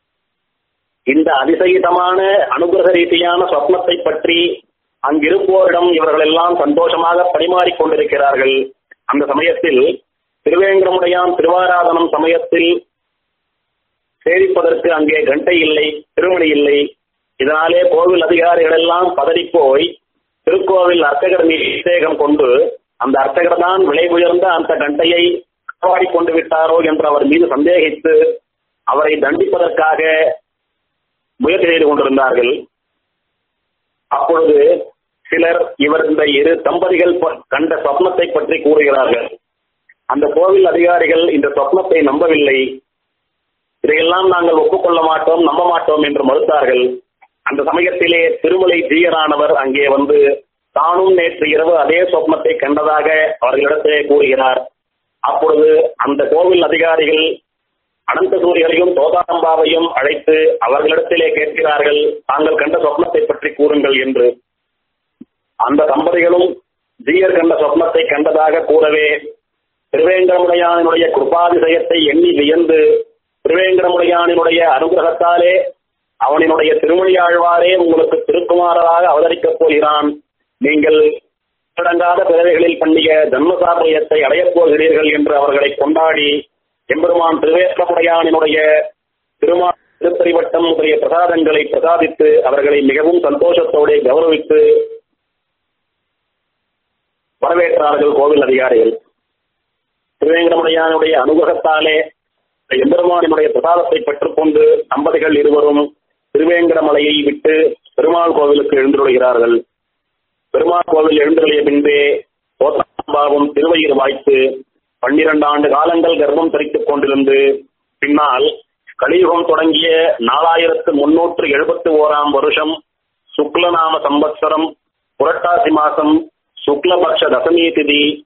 இந்த அதிசயிதமான அனுகிரக ரீதியான சொப்னத்தை பற்றி அங்கிருப்போரிடம் இவர்கள் எல்லாம் சந்தோஷமாக பரிமாறிக் கொண்டிருக்கிறார்கள் அந்த சமயத்தில் திருவேங்கடமுடையான் திருவாராதனம் சமயத்தில் சேவிப்பதற்கு அங்கே கண்டை இல்லை திருமணி இல்லை இதனாலே கோவில் அதிகாரிகள் எல்லாம் பதறிப்போய் திருக்கோவில் அர்ச்சகர் மீது சந்தேகம் கொண்டு அந்த அர்ச்சகர் தான் விலை உயர்ந்த அந்த கண்டையை களவாடி கொண்டு விட்டாரோ என்று அவர் மீது சந்தேகித்து அவரை தண்டிப்பதற்காக முயற்சி செய்து கொண்டிருந்தார்கள் அப்பொழுது சிலர் இவர் இந்த இரு தம்பதிகள் கண்ட சொப்னத்தை பற்றி கூறுகிறார்கள் அந்த கோவில் அதிகாரிகள் இந்த சொப்னத்தை நம்பவில்லை இதையெல்லாம் நாங்கள் ஒப்புக்கொள்ள மாட்டோம் நம்ப மாட்டோம் என்று மறுத்தார்கள் அந்த சமயத்திலே திருமலை ஜீயரானவர் அங்கே வந்து தானும் நேற்று இரவு அதே சொப்னத்தை கண்டதாக அவர்களிடத்திலே கூறுகிறார் அப்பொழுது அந்த கோவில் அதிகாரிகள் அனந்த சூரியர்களையும் தோதாரம்பாவையும் அழைத்து அவர்களிடத்திலே கேட்கிறார்கள் தாங்கள் கண்ட சொப்னத்தை பற்றி கூறுங்கள் என்று அந்த தம்பதிகளும் ஜீயர் கண்ட சொப்னத்தை கண்டதாக கூறவே திருவேங்கடமுடையானுடைய கிருபாதிசயத்தை எண்ணி வியந்து திருவேங்கடமுடையானினுடைய அனுகிரகத்தாலே அவனினுடைய திருமொழியாழ்வாரே உங்களுக்கு திருக்குமாரராக அவதரிக்கப் போகிறான் நீங்கள் அடங்காத பிறவைகளில் பண்ணிய ஜன்மசாபயத்தை அடையப் போகிறீர்கள் என்று அவர்களை கொண்டாடி எம்பெருமான் திருவேங்கடமுடையானினுடைய திருமா திருப்பரிவட்டம் முதலிய பிரசாதங்களை பிரசாதித்து அவர்களை மிகவும் சந்தோஷத்தோடு கௌரவித்து வரவேற்றார்கள் கோவில் அதிகாரிகள் திருவேங்கடமுடையானுடைய அனுகிரகத்தாலே எம்பெருமானினுடைய பிரசாதத்தை பெற்றுக்கொண்டு தம்பதிகள் இருவரும் திருவேங்கடமலையை விட்டு பெருமாள் கோவிலுக்கு எழுந்துள்ளார்கள் பெருமாள் கோவில் எழுந்துள்ள பின்பே தோத்தாம்பாவும் திருவயிறு வாய்த்து பன்னிரண்டு ஆண்டு காலங்கள் கர்ப்பம் தரித்துக் கொண்டிருந்து பின்னால் கலியுகம் தொடங்கிய நாலாயிரத்து முன்னூற்று எழுபத்தி ஓராம் வருஷம் சுக்லநாம சம்பத்சரம் புரட்டாசி மாசம் சுக்லபக்ஷ தசமி திதி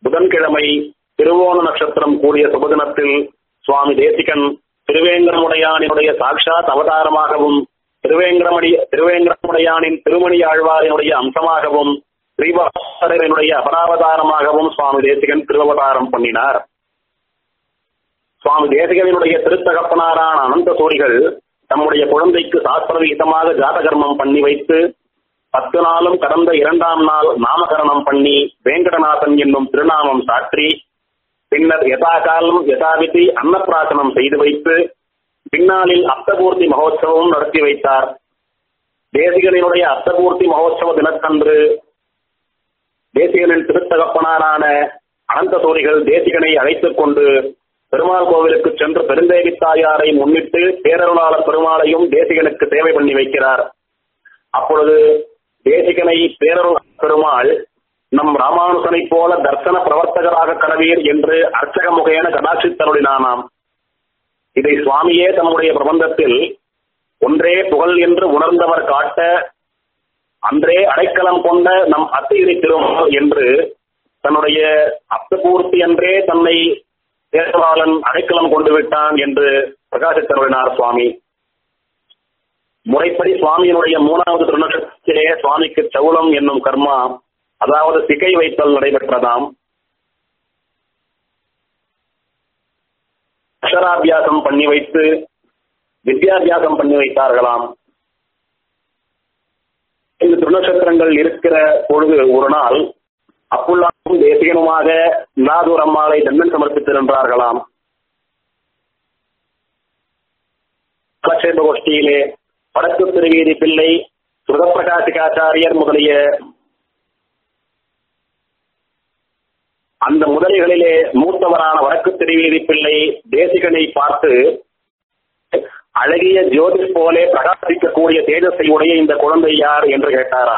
புதன்கிழமை திருவோண நட்சத்திரம் கூடிய சுபதினத்தில் சுவாமி தேசிகன் திருவேங்கடமுடையானினுடைய சாட்சாத் அவதாரமாகவும் திருவேங்கடமடி திருவேங்கடமுடையானின் திருமணி ஆழ்வாரினுடைய அம்சமாகவும் ஸ்ரீவாசரனுடைய அபராவதாரமாகவும் சுவாமி தேசிகன் திருவவதாரம் பண்ணினார் சுவாமி தேசிகனுடைய திருத்தகப்பனாரான அனந்த சூரிகள் தம்முடைய குழந்தைக்கு சாஸ்திரவிகிதமாக ஜாதகர்மம் பண்ணி வைத்து பத்து நாளும் கடந்த இரண்டாம் நாள் நாமகரணம் பண்ணி வேங்கடநாதன் என்னும் திருநாமம் சாற்றி பின்னர் யதாகாலம் யதாவிதி அன்னப்பிராசனம் செய்து வைத்து பின்னாளில் அப்தபூர்த்தி மகோத்சவம் நடத்தி வைத்தார் தேசிகனினுடைய அப்தபூர்த்தி மகோத்சவ தினத்தன்று தேசிகனின் திருத்தகப்பனாரான அனந்த சூரிகள் தேசிகனை அழைத்துக் கொண்டு பெருமாள் கோவிலுக்கு சென்று பெருந்தேவி தாயாரை முன்னிட்டு பேரருளாளர் பெருமாளையும் தேசிகனுக்கு சேவை பண்ணி வைக்கிறார் அப்பொழுது தேசிகனை பேரருள் பெருமாள் நம் ராமானுசனைப் போல தர்சன பிரவர்த்தகராக கடவீர் என்று அர்ச்சக முகையென கடாட்சித்தருளினானாம் இதை சுவாமியே தம்முடைய பிரபந்தத்தில் ஒன்றே புகழ் என்று உணர்ந்தவர் காட்ட அன்றே அடைக்கலம் கொண்ட நம் அத்திகிரி திருமால் என்று தன்னுடைய அப்தபூர்த்தி அன்றே தன்னை தேசவாளன் அடைக்கலம் கொண்டு விட்டான் என்று பிரகாசித்தருளினார் சுவாமி முறைப்படி சுவாமியினுடைய மூணாவது திருநட்சத்திலே சுவாமிக்கு சவுளம் என்னும் கர்மா அதாவது சிகை வைத்தல் நடைபெற்றதாம் அக்ஷராபியாசம் பண்ணி வைத்து வித்யாபியாசம் பண்ணி வைத்தார்களாம் இந்த திருநட்சத்திரங்கள் இருக்கிற பொழுது ஒரு நாள் அப்புள்ளாவும் தேசிகனுமாக நாதூர் அம்மாளை தண்டன் சமர்ப்பித்திருந்தார்களாம் கலட்சேப கோஷ்டியிலே வடக்கு திருவீதி பிள்ளை சுரப்பிரகாசிகாச்சாரியர் முதலிய அந்த முதலிகளிலே மூத்தவரான வடக்கு திருவீதி பிள்ளை தேசிகனை பார்த்து அழகிய ஜோதி போலே பிரகாசிக்கக்கூடிய தேஜஸை உடைய இந்த குழந்தை யார் என்று கேட்டாரா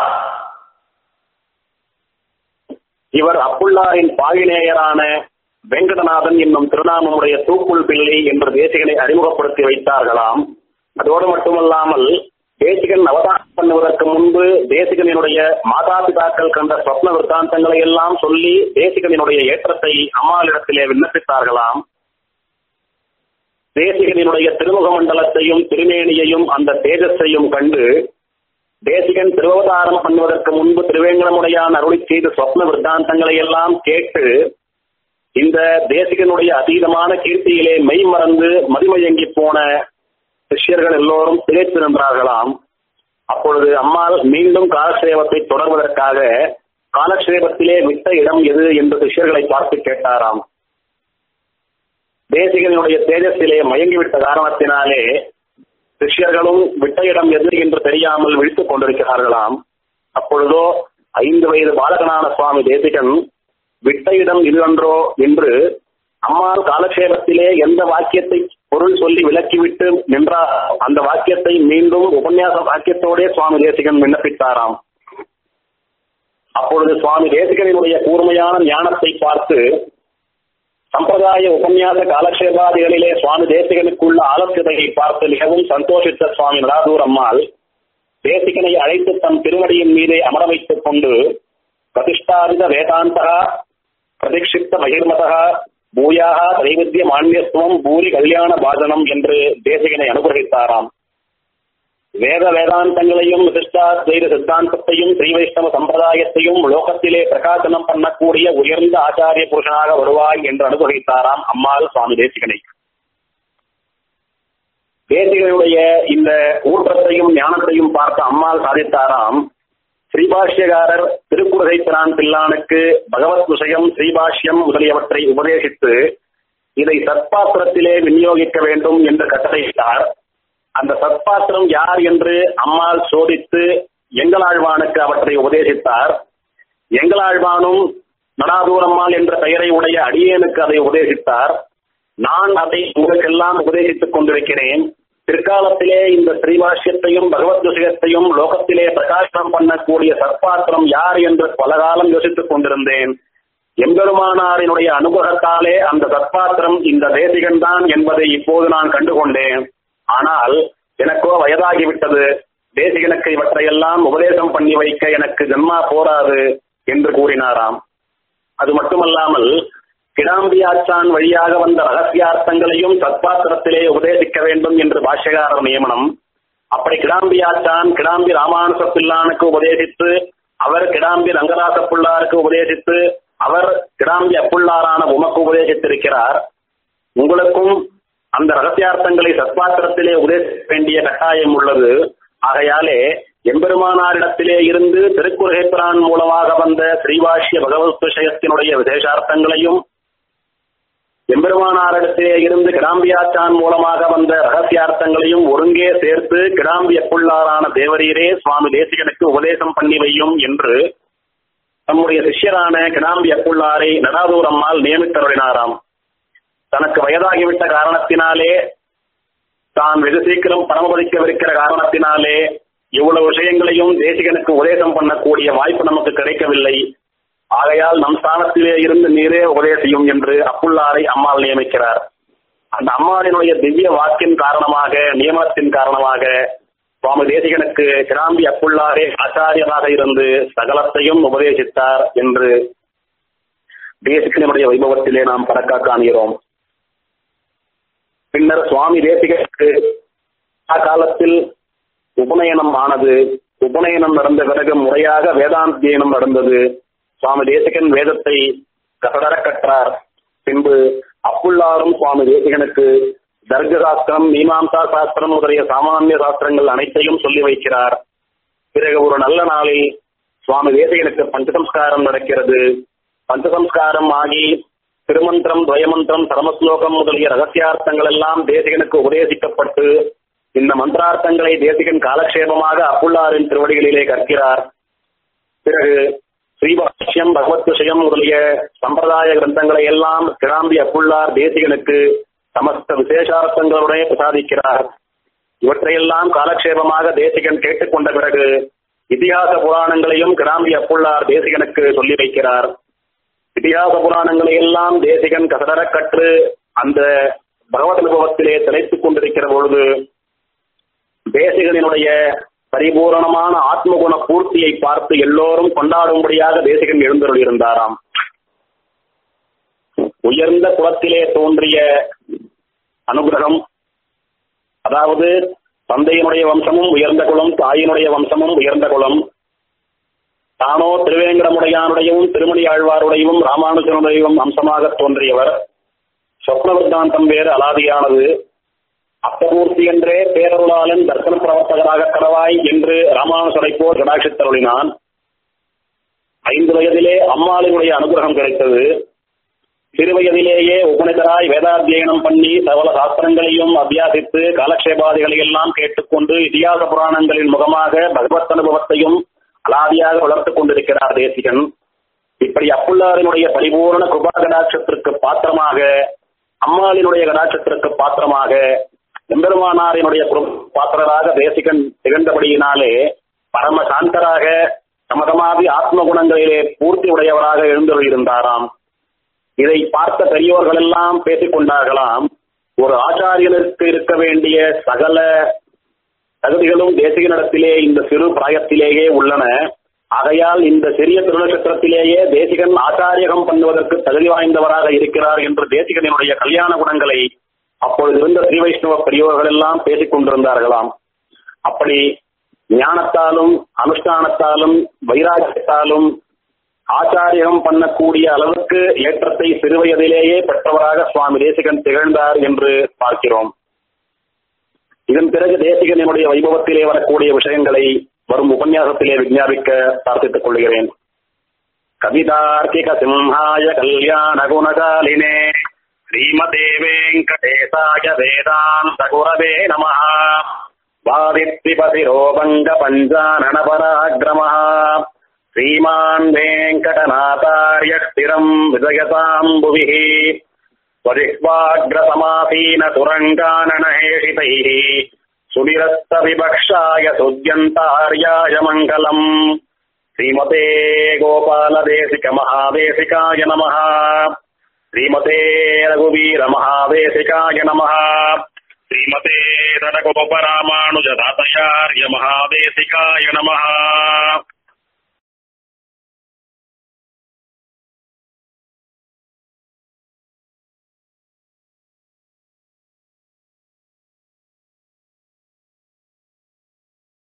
இவர் அப்புள்ளாரின் பாகினேயரான வெங்கடநாதன் என்னும் திருநாமமுடைய தூக்குள் பிள்ளை என்று தேசிகனை அறிமுகப்படுத்தி வைத்தார்களாம் அதோடு மட்டுமல்லாமல் தேசிகன் அவதாரம் பண்ணுவதற்கு முன்பு தேசிகனினுடைய மாதா பிதாக்கள் கண்ட சொப்ன விற்த்தாந்தங்களை எல்லாம் சொல்லி தேசிகனினுடைய ஏற்றத்தை அம்மாளிடத்திலே விண்ணப்பித்தார்களாம் தேசிகனினுடைய திருமுக மண்டலத்தையும் திருமேனியையும் அந்த தேஜஸையும் கண்டு தேசிகன் திருவதாரம் பண்ணுவதற்கு முன்பு திருவேங்கடமுடையான் அருளி செய்த சொப்ன விற்த்தாந்தங்களை எல்லாம் கேட்டு இந்த தேசிகனுடைய அதீதமான கீர்த்தியிலே மெய் மறந்து மதிமயங்கி போன சிஷ்யர்கள் எல்லோரும் திகைத்து நின்றார்களாம் அப்பொழுது அம்மாள் மீண்டும் காலக்ஷேபத்தை தொடர்வதற்காக காலக்ஷேபத்திலே விட்ட இடம் எது என்று சிஷ்யர்களை பார்த்து கேட்டாராம் தேசிகனுடைய தேஜஸிலே மயங்கிவிட்ட காரணத்தினாலே சிஷ்யர்களும் விட்ட இடம் எது என்று தெரியாமல் விழித்துக் கொண்டிருக்கிறார்களாம் அப்பொழுதோ ஐந்து வயது பாலகனான சுவாமி தேசிகன் விட்ட இடம் இது அன்றோ என்று அம்மாள் காலக்ஷேபத்திலே எந்த வாக்கியத்தை பொருள் சொல்லி விளக்கிவிட்டு நின்றார் அந்த வாக்கியத்தை மீண்டும் உபன்யாச வாக்கியத்தோடே சுவாமி தேசிகன் விண்ணப்பித்தாராம் அப்பொழுது சுவாமி தேசிகனுடைய கூர்மையான ஞானத்தை பார்த்து சம்பிரதாய உபன்யாச காலக்ஷேபாதிகளிலே சுவாமி தேசிகனுக்குள்ள ஆலோசனையை பார்த்து மிகவும் சந்தோஷித்த சுவாமி நடாதூர் அம்மாள் தேசிகனை அழைத்து தம் திருவடியின் மீதே அமர வைத்துக் கொண்டு பிரதிஷ்டாபித வேதாந்தகா பிரதிக்ஷிப்த மகிர்மதா பூயாக தைவித்திய மான்யத்துவம் பூரி கல்யாண பாஜனம் என்று தேசிகனை அனுகிரகித்தாராம் வேத வேதாந்தங்களையும் விசிஷ்டாத்வைத சித்தாந்தத்தையும் ஸ்ரீ வைஷ்ணவ சம்பிரதாயத்தையும் லோகத்திலே பிரகாசனம் பண்ணக்கூடிய உயர்ந்த ஆச்சாரிய புருஷனாக வருவாய் என்று அனுகிரகித்தாராம் அம்மாள் சுவாமி தேசிகனை தேசிகனுடைய இந்த ஊற்றத்தையும் ஞானத்தையும் பார்த்த அம்மாள் சாதித்தாராம் ஸ்ரீபாஷ்யகாரர் திருக்குறகை பிரான் பிள்ளானுக்கு பகவத் விஷயம் ஸ்ரீபாஷ்யம் முதலியவற்றை உபதேசித்து இதை சத்பாத்திரத்திலே விநியோகிக்க வேண்டும் என்று கட்டளையிட்டார் அந்த சத்பாத்திரம் யார் என்று அம்மாள் சோதித்து எங்களாழ்வானுக்கு அவற்றை உபதேசித்தார் எங்களாழ்வானும் நடாதூரம்மாள் என்ற பெயரை உடைய அடியேனுக்கு அதை உபதேசித்தார் நான் அதை உங்களுக்கெல்லாம் உபதேசித்துக் கொண்டிருக்கிறேன் பிற்காலத்திலே இந்த ஸ்ரீபாஷ்யத்தையும் பகவத் விஷயத்தையும் லோகத்திலே பிரகாசனம் பண்ணக்கூடிய சற்பாத்திரம் யார் என்று பலகாலம் யோசித்துக் கொண்டிருந்தேன் எம்பெருமானாரினுடைய அனுகிரகத்தாலே அந்த சற்பாத்திரம் இந்த தேசிகன் தான் என்பதை இப்போது நான் கண்டுகொண்டேன் ஆனால் எனக்கோ வயதாகிவிட்டது தேசிகனுக்கு இவற்றையெல்லாம் உபதேசம் பண்ணி வைக்க எனக்கு ஜென்மா போராது என்று கூறினாராம் அது மட்டுமல்லாமல் கிடாம்பியாச்சான் வழியாக வந்த ரகசியார்த்தங்களையும் சத்பாத்திரத்திலே உபதேசிக்க வேண்டும் என்று பாஷ்யகாரர் நியமனம் அப்படி கிடாம்பியாச்சான் கிடாம்பி ராமானுச பிள்ளானுக்கு உபதேசித்து அவர் கிடாம்பி ரங்கராச பிள்ளாருக்கு உபதேசித்து அவர் கிடாம்பி அப்புள்ளாரான உமக்கு உபதேசித்திருக்கிறார் உங்களுக்கும் அந்த ரகசியார்த்தங்களை சத்பாத்திரத்திலே உபதேசிக்க வேண்டிய கட்டாயம் உள்ளது ஆகையாலே எம்பெருமானாரிடத்திலே இருந்து திருக்குறகைப்பிரான் மூலமாக வந்த ஸ்ரீவாஷ்ய பகவத் விஷயத்தினுடைய விசேஷார்த்தங்களையும் எம்பெருமானாரிடத்திலே இருந்து கிடாம்பியாச்சான் மூலமாக வந்த ரகசியார்த்தங்களையும் ஒருங்கே சேர்த்து கிடாம்பி அப்புள்ளாரான தேவரீரே சுவாமி தேசிகனுக்கு உபதேசம் பண்ணி வையும் என்று தம்முடைய சிஷ்யரான கிடாம்பி அப்புள்ளாரை நடாதூர் அம்மாள் நியமித்தருளினாராம் தனக்கு வயதாகிவிட்ட காரணத்தினாலே தான் வெகு சீக்கிரம் பரமபதிக்கவிருக்கிற காரணத்தினாலே இவ்வளவு விஷயங்களையும் தேசிகனுக்கு உபதேசம் பண்ணக்கூடிய வாய்ப்பு நமக்கு கிடைக்கவில்லை ஆகையால் நம் ஸ்தானத்திலே இருந்து நீரே உபதேசியும் என்று அப்புள்ளாரை அம்மாள் நியமிக்கிறார் அந்த அம்மாளினுடைய திவ்ய வாக்கின் காரணமாக நியமனத்தின் காரணமாக சுவாமி தேசிகனுக்கு கிராம்பி அப்புள்ளாரே ஆச்சாரியராக இருந்து சகலத்தையும் உபதேசித்தார் என்று தேசிகனுடைய வைபவத்திலே நாம் பறக்க காண்கிறோம் பின்னர் சுவாமி தேசிகனுக்கு காலத்தில் உபநயனம் ஆனது உபநயனம் நடந்த பிறகு முறையாக வேதாந்தியனம் நடந்தது சுவாமி தேசிகன் வேதத்தை கசடர கற்றார் பின்பு அப்புள்ளாரும் சுவாமி தேசிகனுக்கு தர்க்க சாஸ்திரம் மீமாம்சா சாஸ்திரம் முதலிய சாமானிய சாஸ்திரங்கள் அனைத்தையும் சொல்லி வைக்கிறார் பிறகு ஒரு நல்ல நாளில் சுவாமி தேசிகனுக்கு பஞ்சசம்ஸ்காரம் நடக்கிறது பஞ்சசம்ஸ்காரம் ஆகி திருமந்திரம் துவயமந்திரம் சரமஸ்லோகம் முதலிய ரகசியார்த்தங்கள் எல்லாம் தேசிகனுக்கு உபதேசிக்கப்பட்டு இந்த மந்திரார்த்தங்களை தேசிகன் காலக்ஷேபமாக அப்புள்ளாரின் திருவடிகளிலே கற்கிறார் பிறகு ஸ்ரீபாஷ்யம் பகவத் விஷயம் முதலிய சம்பிரதாய கிரந்தங்களை எல்லாம் கிடாம்பி அப்புள்ளார் தேசிகனுக்கு சமஸ்த விசேஷார்த்தங்களுடைய பிரசாதிக்கிறார் இவற்றையெல்லாம் காலக்ஷேபமாக தேசிகன் கேட்டுக்கொண்ட பிறகு இதிகாச புராணங்களையும் கிடாம்பி அப்புள்ளார் தேசிகனுக்கு சொல்லி வைக்கிறார் இதிகாச புராணங்களை எல்லாம் தேசிகன் கசடர கற்று அந்த பகவத் அனுபவத்திலே திளைத்துக் கொண்டிருக்கிற பொழுது தேசிகனினுடைய பரிபூரணமான ஆத்மகுண பூர்த்தியை பார்த்து எல்லோரும் கொண்டாடும்படியாக தேசிகன் எழுந்தருள் இருந்தாராம் உயர்ந்த குலத்திலே தோன்றிய அனுகிரகம் அதாவது தந்தையினுடைய வம்சமும் உயர்ந்த குலம் தாயினுடைய வம்சமும் உயர்ந்த குலம் தானோ திருவேங்கடமுடையானுடையவும் திருமணி ஆழ்வாருடையவும் ராமானுஜனுடையவும் அம்சமாக தோன்றியவர் சொப்னவர்தாந்தம் வேறு அலாதியானது அத்தமூர்த்தி என்றே பேரருளாளன் தர்சன பிரவர்த்தகராக கடவாய் என்று ராமானுசரை போர் கடாட்சித்தருளினான் ஐந்து வயதிலே அம்மாளினுடைய அனுகிரகம் கிடைத்தது சிறுவயதிலேயே உபனிதராய் வேதாத்தியனம் பண்ணி சகல சாஸ்திரங்களையும் அபியாசித்து காலக்ஷேபாதிகளை எல்லாம் கேட்டுக்கொண்டு இதிகாச புராணங்களின் முகமாக பகவத் அனுபவத்தையும் அலாதியாக வளர்த்துக் கொண்டிருக்கிறார் தேசிகன் இப்படி அப்புள்ளாரினுடைய பரிபூர்ண குபா கடாட்சத்திற்கு பாத்திரமாக அம்மாளினுடைய கடாட்சத்திற்கு பாத்திரமாக எம்பெருமானாரினுடைய பாத்திரராக தேசிகன் திகழ்ந்தபடியினாலே பரம சாந்தராக சமதமாதி ஆத்ம குணங்களிலே பூர்த்தி உடையவராக எழுந்தருளிருந்தாராம் இதை பார்த்த பெரியோர்கள் எல்லாம் பேசிக் கொண்டார்களாம் ஒரு ஆச்சாரியனுக்கு இருக்க வேண்டிய சகல தகுதிகளும் தேசிகனிடத்திலே இந்த சிறு பிராயத்திலேயே உள்ளன ஆகையால் இந்த சிறிய திருநட்சத்திரத்திலேயே தேசிகன் ஆச்சாரியகம் பண்ணுவதற்கு தகுதி வாய்ந்தவராக இருக்கிறார் என்று தேசிகனுடைய கல்யாண குணங்களை அப்பொழுது இருந்த ஸ்ரீ வைஷ்ணவ பெரியோர்கள் எல்லாம் பேசிக் கொண்டிருந்தார்களாம் அப்படி ஞானத்தாலும் அனுஷ்டானத்தாலும் வைராக்கியத்தாலும் ஆச்சாரியம் பண்ணக்கூடிய அளவுக்கு ஏற்றத்தை சிறுவயதிலேயே பெற்றவராக சுவாமி தேசிகன் திகழ்ந்தார் என்று பார்க்கிறோம் இதன் பிறகு தேசிகனுடைய வைபவத்திலே வரக்கூடிய விஷயங்களை வரும் உபன்யாசத்திலே விஞ்ஞாபிக்க பிரார்த்தித்துக் கொள்கிறேன் கவிதார்க்கிக சிம்ஹாய கல்யாண குணகாலினே ஸ்ரீமதே வெங்கடேசாய வேதாந்த குரவே நம வாதித்ரிபதிரோபங்க பஞ்சானன பராக்கிரம श्रीमान् वेङ्कटनाथार्य स्थिरम् विजयताम् भुविः स्वजिह्वाग्रसमासीनतुरङ्गाननहेषितैः सुनिरस्तविभक्षाय सुद्यन्तार्याय मङ्गलम् श्रीमते गोपालदेशिकमहादेशिकाय नमः श्रीमते रघुवीरमहादेशिकाय नमः श्रीमते रघुपरामानुजदातयार्य महादेशिकाय नमः